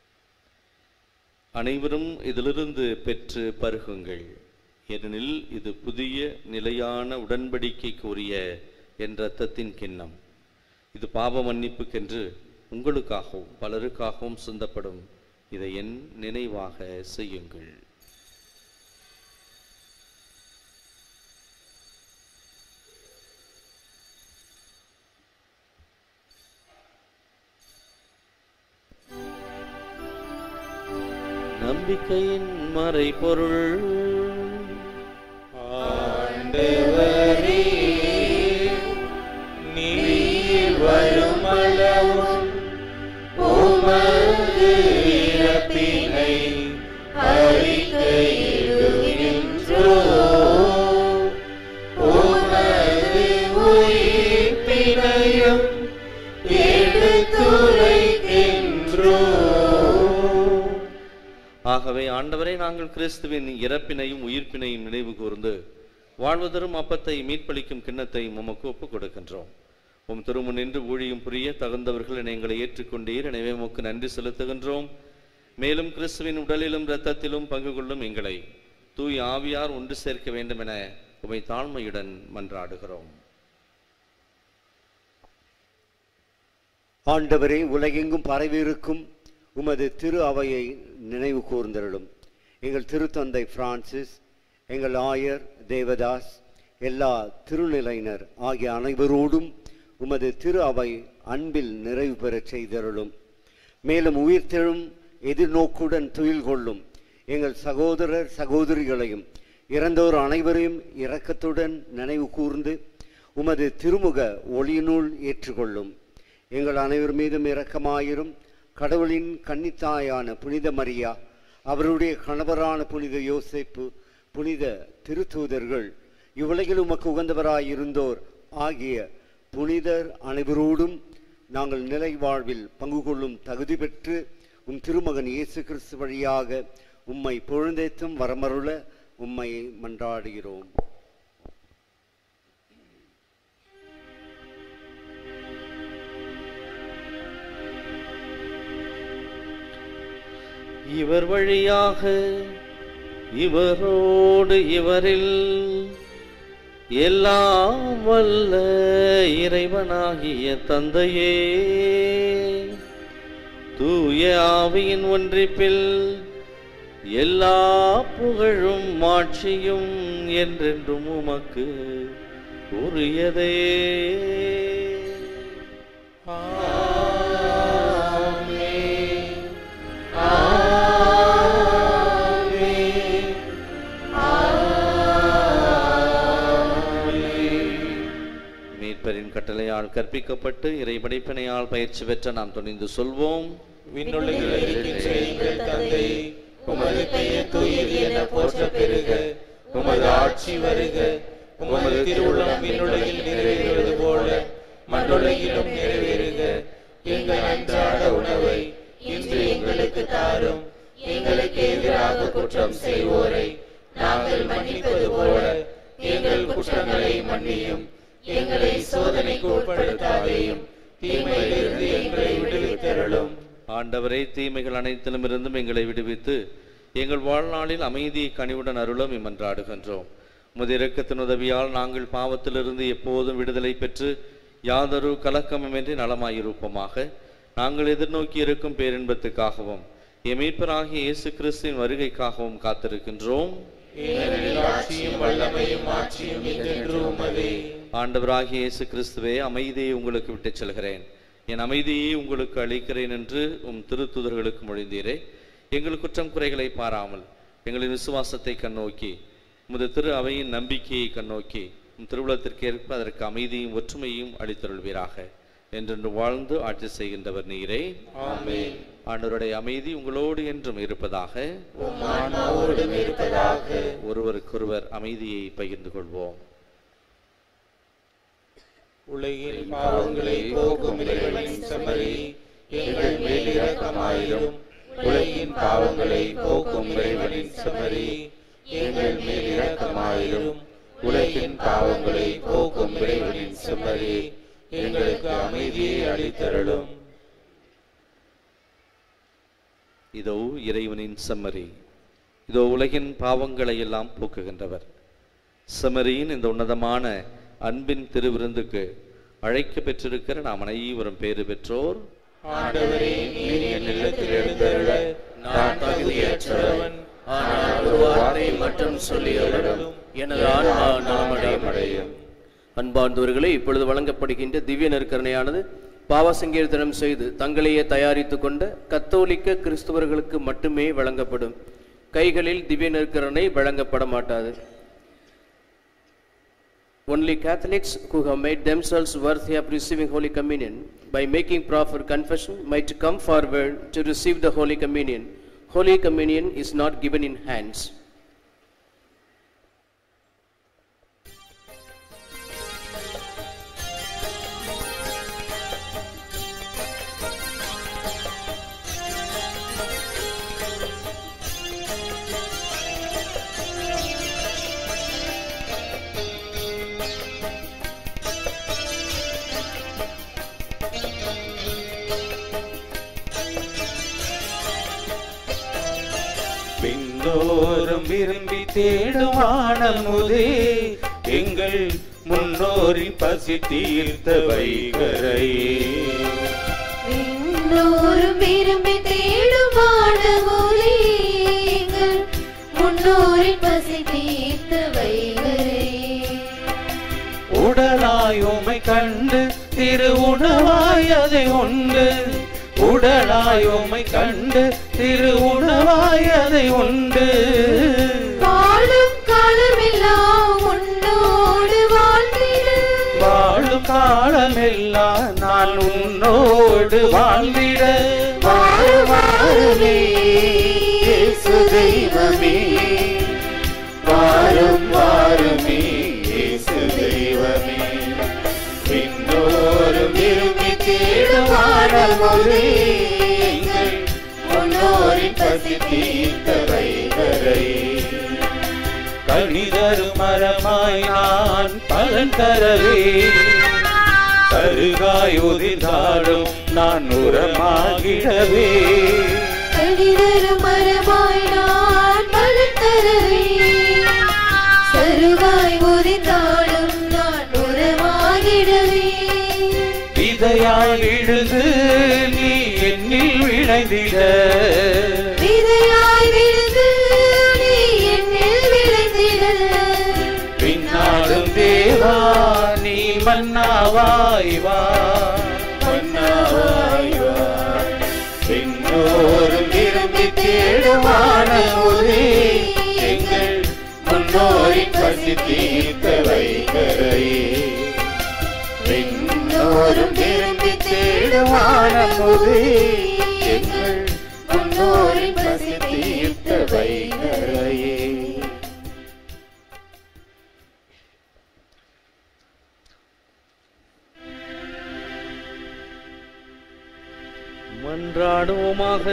அனைவரும் இதிலிருந்து பெற்று பருகுங்கள் ஏனெனில் இது புதிய நிலையான உடன்படிக்கைக்குரிய என் இரத்தத்தின் கிண்ணம் இது பாவ மன்னிப்புக்கென்று உங்களுக்காகவும் பலருக்காகவும் சிந்தப்படும் இதை என் நினைவாக செய்யுங்கள் நம்பிக்கையின் மறைபொருள் ஆண்டவரே நீர் வருமளவும் உமது இறப்பினை அறிக்கையிடுகின்றோ உமது உயிர்ப்பினையும் எடுத்துரைக்கின்றோ ஆகவே ஆண்டவரை நாங்கள் கிறிஸ்துவின் இறப்பினையும் உயிர்ப்பினையும் நினைவு கூர்ந்து வாழ்வு தரும் அப்பத்தை மீட்பளிக்கும் கிண்ணத்தையும் உமக்கு ஒப்புக் கொடுக்கின்றோம் உம் திருமுன் நின்று ஊழியம் புரிய தகுந்தவர்கள் என எங்களை ஏற்றுக்கொண்டீர் எனவே உமக்கு நன்றி செலுத்துகின்றோம் மேலும் கிறிஸ்துவின் உடலிலும் இரத்தத்திலும் பங்கு கொள்ளும் எங்களை தூய் ஆவியார் ஒன்று சேர்க்க வேண்டும் என உமை தாழ்மையுடன் மன்றாடுகிறோம் ஆண்டவரே உலகெங்கும் பரவியிருக்கும் உமது திரு அவையை நினைவு கூர்ந்தருளும் எங்கள் திருத்தந்தை பிரான்சிஸ் எங்கள் ஆயர் தேவதாஸ் எல்லா திருநிலையினர் ஆகிய அனைவரோடும் உமது திரு அவை அன்பில் நிறைவு பெறச் செய்தருளும் மேலும் உயிர்த்தெழும் எதிர்நோக்குடன் துயில் கொள்ளும் எங்கள் சகோதரர் சகோதரிகளையும் இறந்தோர் அனைவரையும் இரக்கத்துடன் நினைவு கூர்ந்து உமது திருமுக ஒளியினுள் ஏற்றுக்கொள்ளும் எங்கள் அனைவர் மீதும் இரக்கமாயிரும் கடவுளின் கன்னித்தாயான புனித மரியா அவருடைய கணவரான புனித யோசேப்பு புனித திருத்தூதர்கள் இவ்வுலகில் உமக்கு உகந்தவராய் இருந்தோர் ஆகிய புனிதர் அனைவரோடும் நாங்கள் நிலை வாழ்வில் பங்கு கொள்ளும் தகுதி பெற்று உம் திருமகன் இயேசு கிறிஸ்து வழியாக உம்மை பொழுந்தேத்தும் வரமருள உம்மை மன்றாடுகிறோம் இவர் வழியாக இவரோடு இவரில் எல்லாம் வல்ல இறைவனாகிய தந்தையே தூய ஆவியின் ஒன்றிப்பில் எல்லா புகழும் மாட்சியும் என்றென்றும் உமக்கு உரியதே மீட்பரின் கட்டளையால் கற்பிக்கப்பட்டு இறைபடைப்பினையால் பயிற்சி பெற்ற நாம் துணிந்து சொல்வோம் விண்ணுலகில் இருக்கின்ற எங்கள் தந்தை உமது பெயர் தூயது என போற்ற பெருக உமது ஆட்சி வருக உமது திருவுளம் விண்ணுலகில் நிறைவேறுவது போல மண்ணுலகிலும் நிறைவேறுக எங்கள் அன்றாட உணவை இன்று எங்களுக்கு தாரும் எங்களுக்கு எதிராக குற்றம் செய்வோரை நாங்கள் மன்னிப்பது போல எங்கள் குற்றங்களை மன்னியும் எங்களை சோதனைக்கு உட்படுத்தாதேயும் தீமையிலிருந்து எங்களை விடுவித்தருளும் ஆண்டவரே தீமைகள் அனைத்திலுமிருந்தும் எங்களை விடுவித்து எங்கள் வாழ்நாளில் அமைதியை கனிவுடன் அருளும் இம்மன்றாடுகின்றோம் உமது இரக்கத்தின் உதவியால் நாங்கள் பாவத்திலிருந்து எப்போதும் விடுதலை பெற்று யாதொரு கலக்கமுமின்றி நலமாயிருப்போமாக நாங்கள் எதிர்நோக்கி இருக்கும் பேரின்பத்துக்காகவும் எம் மீட்பராகிய இயேசு கிறிஸ்துவின் வருகைக்காகவும் காத்திருக்கின்றோம் ஏனெனில் ஆட்சியும் வல்லமையும் ஆட்சியும் என்றென்றும் உமதே ஆண்டவராகிய இயேசு கிறிஸ்துவே அமைதியை உங்களுக்கு விட்டுச் செல்கிறேன் என் அமைதியை உங்களுக்கு அளிக்கிறேன் என்று உம் திருத்துதர்களுக்கு மொழிந்தீரே எங்கள் குற்றம் குறைகளை பாராமல் எங்களின் விசுவாசத்தை கண்ணோக்கி உமது திரு அவையின் நம்பிக்கையை கண்ணோக்கி உம் திருவுளத்திற்கு ஏற்ப அதற்கு அமைதியும் ஒற்றுமையும் அளித்தருள்வீராக என்றென்று வாழ்ந்து ஆட்சி செய்கின்றவர் நீரே ஆமென் ஆண்டவருடைய அமைதி உங்களோடு என்றும் இருப்பதாக உம் ஆன்மாவோடும் இருப்பதாக ஒருவருக்கொருவர் அமைதியை பகிர்ந்து கொள்வோம் உலகின் பாவங்களை போக்கும் இறைவனின் செம்மறி எங்கள் மேல் இரக்கமாயிரும் உலகின் பாவங்களை போக்கும் இறைவனின் செம்மறி எங்கள் மேல் இரக்கமாயிரும் உலகின் பாவங்களை போக்கும் இறைவனின் செம்மறி எங்களுக்கு அமைதியை அளித்தருளும் இதோ இறைவனின் செம்மறி இதோ உலகின் பாவங்களை எல்லாம் போக்குகின்றவர் செம்மறியின் இந்த உன்னதமான அன்பின் திருவிருந்துக்கு அழைக்க பெற்றிருக்கிற நாம் அனைவரும் பேறு பெற்றோர் ஆண்டவரே நீர் என் இல்லத்தில் எழுந்தருள நான் தகுதியற்றவன் ஆனால் ஒரு வார்த்தை மட்டும் சொல்லி அருளும் எனது ஆன்மா நலமடையும் அன்பார்ந்தவர்களே இப்பொழுது வழங்கப்படுகின்ற திவ்ய நற்கரணையானது பாவ சங்கீர்த்தனம் செய்து தங்களையே தயாரித்து கொண்ட கத்தோலிக்க கிறிஸ்தவர்களுக்கு மட்டுமே வழங்கப்படும் கைகளில் திவ்ய நற்கரணை வழங்கப்பட மாட்டாது Only Catholics who have made themselves worthy of receiving Holy Communion by making proper confession might come forward to receive the Holy Communion. Holy Communion is not given in hands. விண்ணோரும் விரும்பி தேடுவானமுதே எங்கள் முன்னோரின் பசி தீர்த்த வைகரையே விண்ணோரும் விரும்பி தேடுமான எங்கள் முன்னோரின் பசி தீர்த்த வைகரே உடலாய் உமை கண்டு திரு உணவாய் அதை உண்டு உடலாய் உமை கண்டு திரு உணவாய் அதை உண்டு வாழும் காலமெல்லாம் உன்னோடு வாழ்ந்திட வாழும் காலமெல்லாம் நான் உன்னோடு வாழ்ந்திட வாழுமாறுமே இயேசு தெய்வமே வாரும் வாருமே இயேசு தெய்வமே பின்னோரும் விரும்பி தேடும் ஆடமொழி எங்கள் முன்னோரின் பசி தீர்த்த வைகரையே கணிதரும் மரமாய் நான் பலன் தரவே கருகாய் உதிர்ந்தாலும் நான் உரமாகிடவே கடிதரும் மரமாய் நான் பலன் தரவே சருகாய் உதிர்ந்தாலும் நான் உரமாகிடவே விதையாய் விழுந்து நீ என்னில் விளைந்திட விதையாய் விழுந்து நீ என்னில் விளைந்திட பின்னாடும் தேவா நீ மன்னாவாய் வா மன்னாவாய் வா. பின்னோரும் விரும்பி தேடுமான ஒளி எங்கள் முன்னோரின் பசி தீர்த்த வைகரையே பின்னோரும் விரும்பி தேடுமான ஒளி எங்கள் முன்னோரின் பசி தீர்த்த வைகரையே மன்றாடுவோமாக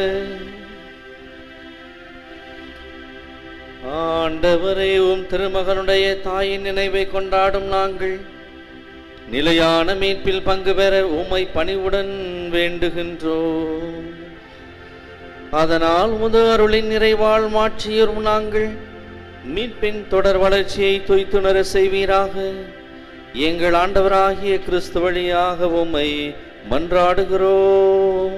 ஆண்டவரே உம் திருமகனுடைய தாயின் நினைவை கொண்டாடும் நாங்கள் நிலையான மீட்பில் பங்கு பெற உம்மை பணிவுடன் வேண்டுகின்றோம் அதனால் முது அருளின் நிறைவாழ் மாட்சியரும் நாங்கள் மீட்பின் தொடர் வளர்ச்சியை தொய்த்துணர செய்வீராக எங்கள் ஆண்டவராகிய கிறிஸ்து வழியாக உம்மை மன்றாடுகிறோம்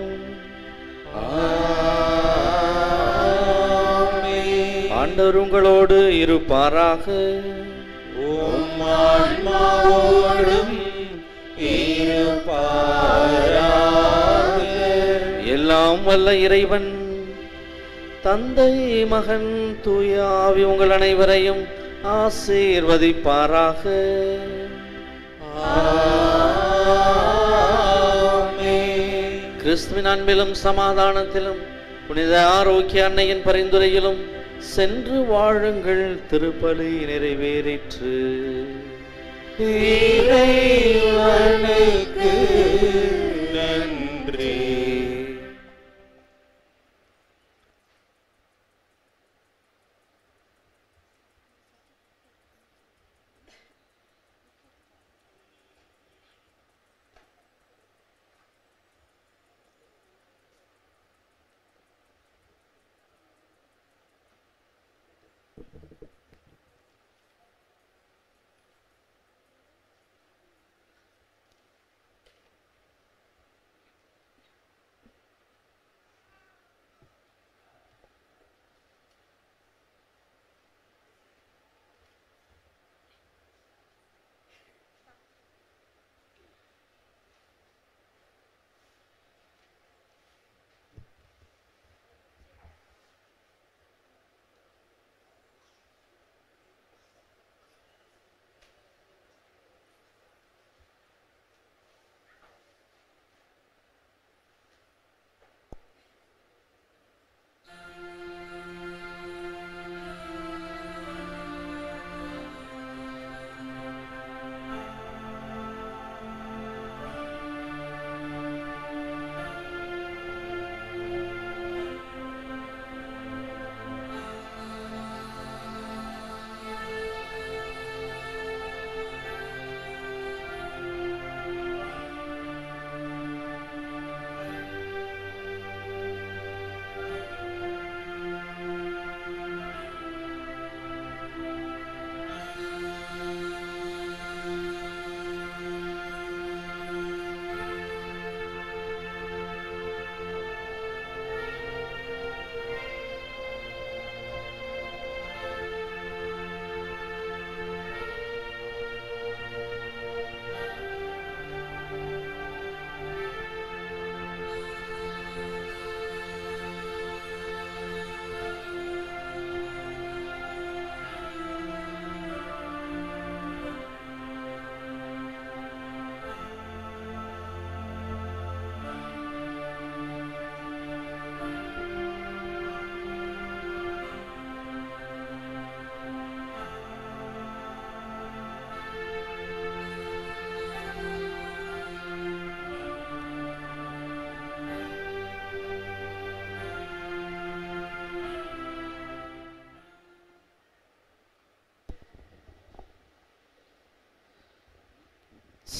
ஆண்டவர் உங்களோடு இருப்பாராக உம் ஆன்மாவோடும் இருப்பாராக எல்லாம் வல்ல இறைவன் தந்தை மகன் தூய ஆவி உங்கள் அனைவரையும் ஆசீர்வதிப்பாராக கிறிஸ்துவின் அன்பிலும் சமாதானத்திலும் புனித ஆரோக்கிய அன்னையின் பரிந்துரையிலும் சென்று வாழுங்கள் திருப்பலி நிறைவேறிற்று இறைவனுக்கு நன்றி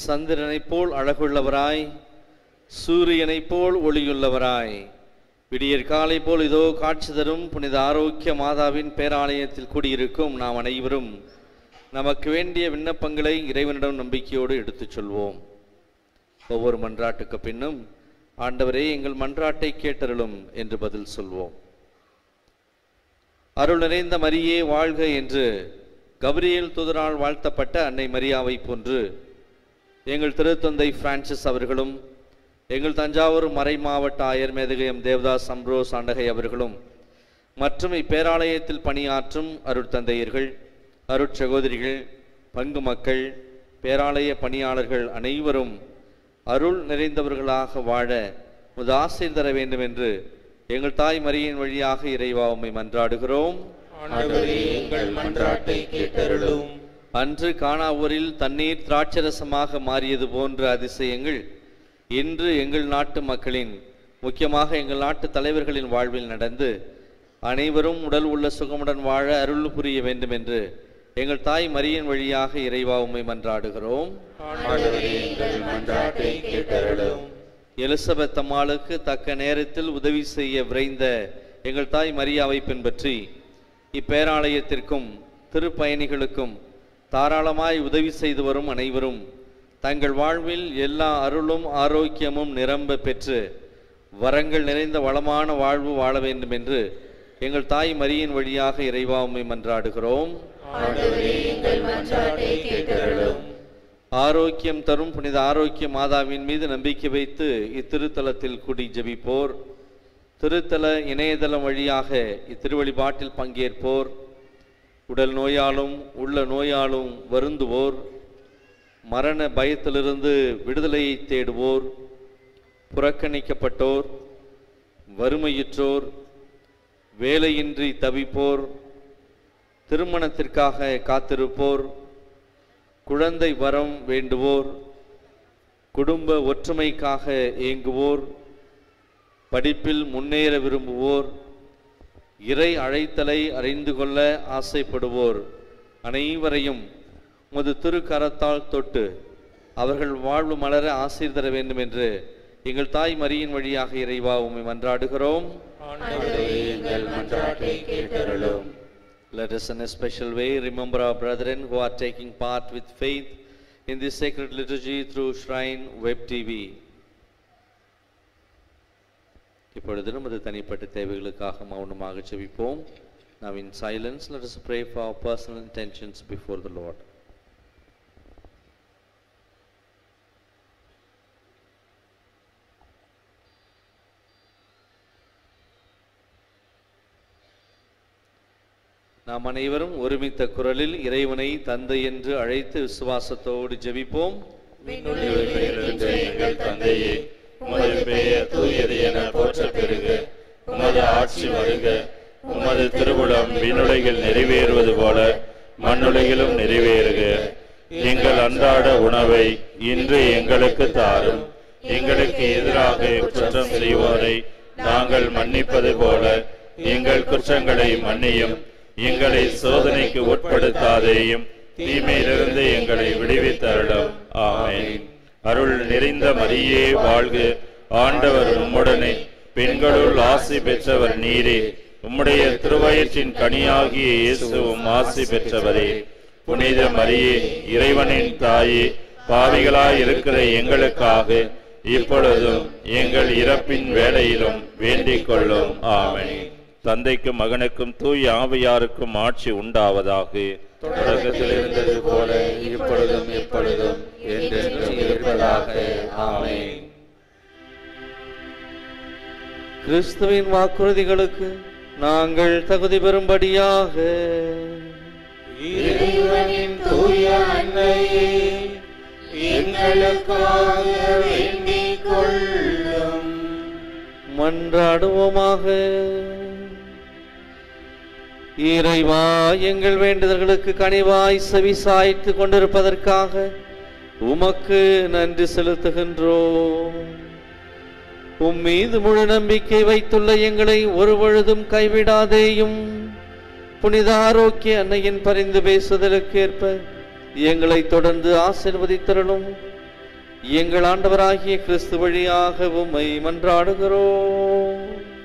சந்திரனைப் போல் அழகுள்ளவராய் சூரியனைப் போல் ஒளியுள்ளவராய் விடியற் காலை போல் இதோ காட்சி தரும் புனித ஆரோக்கிய மாதாவின் பேராலயத்தில் கூடியிருக்கும் நாம் அனைவரும் நமக்கு வேண்டிய விண்ணப்பங்களை இறைவனிடம் நம்பிக்கையோடு எடுத்துச் சொல்வோம் ஒவ்வொரு மன்றாட்டுக்கு பின்னும் ஆண்டவரே எங்கள் மன்றாட்டை கேட்டருளும் என்று பதில் சொல்வோம் அருள் நிறைந்த மரியே வாழ்க என்று கபிரியேல் தூதரால் வாழ்த்தப்பட்ட அன்னை மரியாவை போன்று எங்கள் திருத்தந்தை பிரான்சிஸ் அவர்களும் எங்கள் தஞ்சாவூர் மறை மாவட்ட ஆயர் மேதகயம் தேவதாஸ் அம்ரோஸ் ஆண்டகை அவர்களும் மற்றும் இப்பேராலயத்தில் பணியாற்றும் அருட்தந்தையர்கள் அருட்சகோதரிகள் பங்கு மக்கள் பேராலய பணியாளர்கள் அனைவரும் அருள் நிறைந்தவர்களாக வாழ உமது ஆசீர் தர வேண்டும் என்று எங்கள் தாய் மரியின் வழியாக இறைவா உம்மை மன்றாடுகிறோம் ஆண்டவரே எங்கள் மன்றாட்டை கேட்டருளும் அன்று காணாவூரில் தண்ணீர் திராட்சரசமாக மாறியது போன்ற அதிசயங்கள் இன்று எங்கள் நாட்டு மக்களின் முக்கியமாக எங்கள் நாட்டு தலைவர்களின் வாழ்வில் நடந்து அனைவரும் உடல் உள்ள சுகமுடன் வாழ அருள் புரிய வேண்டும் என்று எங்கள் தாய் மரியின் வழியாக இறைவா உம்மை மன்றாடுகிறோம் ஆண்டவரே எங்கள் மன்றாட்டை கேட்டருளும் எலிசபெத் அம்மாளுக்கு தக்க நேரத்தில் உதவி செய்ய விரைந்த எங்கள் தாய் மரியாவை பின்பற்றி இப்பேராலயத்திற்கும் திருப்பயணிகளுக்கும் தாராளமாய் உதவி செய்து வரும் அனைவரும் தங்கள் வாழ்வில் எல்லா அருளும் ஆரோக்கியமும் நிரம்ப பெற்று வரங்கள் நிறைந்த வளமான வாழ்வு வாழ வேண்டும் என்று எங்கள் தாய் மரியின் வழியாக இறைவா உம்மை மன்றாடுகிறோம் ஆண்டவரே எங்கள் மன்றாட்டை கேட்டருளும் ஆரோக்கியம் தரும் புனித ஆரோக்கிய மாதாவின் மீது நம்பிக்கை வைத்து இத்திருத்தலத்தில் கூடி ஜெபிப்போர் திருத்தல இணையதளம் வழியாக இத்திருவழிபாட்டில் பங்கேற்போர் உடல் நோயாலும் உள்ள நோயாலும் வருந்துவோர் மரண பயத்திலிருந்து விடுதலையை தேடுவோர் புறக்கணிக்கப்பட்டோர் வறுமையுற்றோர் வேலையின்றி தவிப்போர் திருமணத்திற்காக காத்திருப்போர் குழந்தை வரம் வேண்டுவோர் குடும்ப ஒற்றுமைக்காக ஏங்குவோர் படிப்பில் முன்னேற விரும்புவோர் இறை அழைத்தலை அறிந்து கொள்ள ஆசைப்படுவோர் அனைவரையும் உமது திருக்கரத்தால் தொட்டு அவர்கள் வாழ்வு மலர ஆசீர் தர வேண்டும் என்று எங்கள் தாய் மரியின் வழியாக இறைவா உம்மை மன்றாடுகிறோம் ஆண்டவரே எங்கள் மன்றாட்டை கேட்டருளும் Let us in a special way remember our brethren who are taking part with faith in this sacred liturgy through Shrine Web TV. இப்பொழுது நமது தனிப்பட்ட தேவைகளுக்காக மௌனமாக செபிப்போம் Now in silence, let us pray for our personal intentions before the Lord. நாம் அனைவரும் ஒருமித்த குரலில் இறைவனை தந்தை என்று அழைத்து விசுவாசத்தோடு ஜெபிப்போம் விண்ணுலகில் இருக்கின்ற எங்கள் தந்தையே உமது பெயர் தூயது என போற்ற பெறுக உமது ஆட்சி வருக உமது திருவுளம் விண்ணுலகில் நிறைவேறுவது போல மண்ணுலகிலும் நிறைவேறுக எங்கள் அன்றாட உணவை இன்று எங்களுக்கு தாரும் எங்களுக்கு எதிராக குற்றம் செய்வோரை நாங்கள் மன்னிப்பது போல எங்கள் குற்றங்களை மன்னியும் எங்களை சோதனைக்கு உட்படுத்தாதேயும் தீமையிலிருந்து எங்களை விடுவித்தருளும் ஆமென் அருள் நிறைந்த மரியே வாழ்க ஆண்டவர் உம்முடனே பெண்களுள் ஆசி பெற்றவர் நீரே உம்முடைய திருவயிற்றின் கனியாகிய இயேசுவும் ஆசி பெற்றவரே புனித மரியே இறைவனின் தாயே பாவிகளாய் இருக்கிற எங்களுக்காக இப்பொழுதும் எங்கள் இறப்பின் வேளையிலும் வேண்டிக் கொள்ளும் ஆமென் தந்தைக்கும் மகனுக்கும் தூய் ஆவியாருக்கும் ஆட்சி உண்டாவதாக தொடக்கத்தில் இருந்தது போல இப்பொழுதும் எப்பொழுதும் என்றென்றும் இருப்பதாக ஆமென் கிறிஸ்துவின் வாக்குறுதிகளுக்கு நாங்கள் தகுதி பெறும்படியாக இறைவனின் தூய அன்னையே எங்களுக்காக வேண்டிக் கொள்ளும் மன்றாடுவோமாக இறைவா எங்கள் வேண்டுதல்களுக்கு கனிவாய் செவி சாய்த்து கொண்டிருப்பதற்காக உமக்கு நன்றி செலுத்துகின்றோம் உம் மீது முழு நம்பிக்கை வைத்துள்ள எங்களை ஒருபொழுதும் கைவிடாதேயும் புனித ஆரோக்கிய அன்னையின் பரிந்து பேசுதலுக்கேற்ப எங்களை தொடர்ந்து ஆசிர்வதித்தரலும் எங்கள் ஆண்டவராகிய கிறிஸ்து வழியாக உம்மை மன்றாடுகிறோம்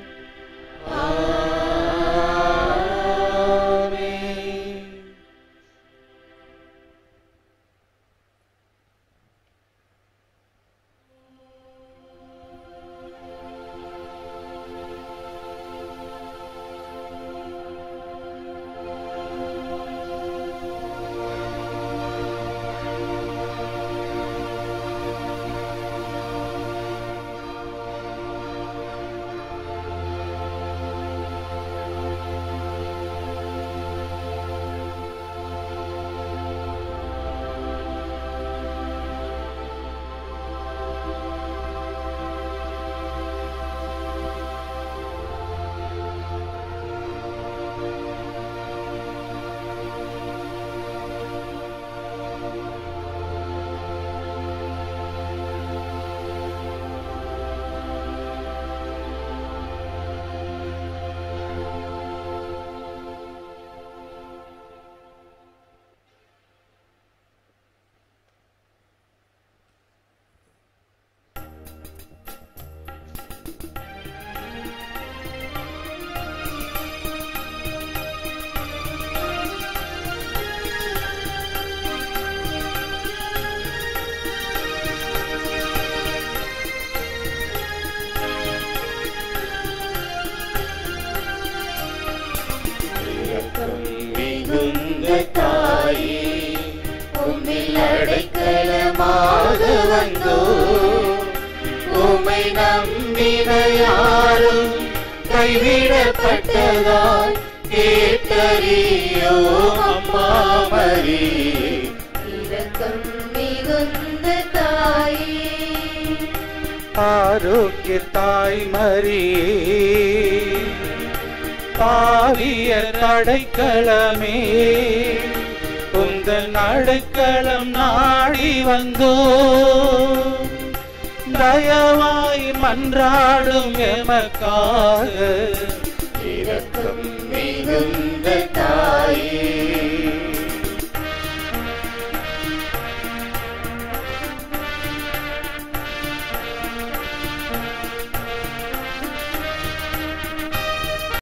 மிகுந்த தாயே உம்மில் அடைக்கலமாக வந்தோ உம்மை நம்பின யாரும் கைவிடப்பட்டதால் கேட்டறியோ அம்மா மரியே இரக்கம் மிகுந்த தாயே ஆரோக்கிய தாய் மரியே பாவியர் அடைக்கலமே உந்தன் அடைக்கலம் நாடி வந்தோ தயவாய் மன்றாடும் எமக்காக இரக்கம் மிகுந்த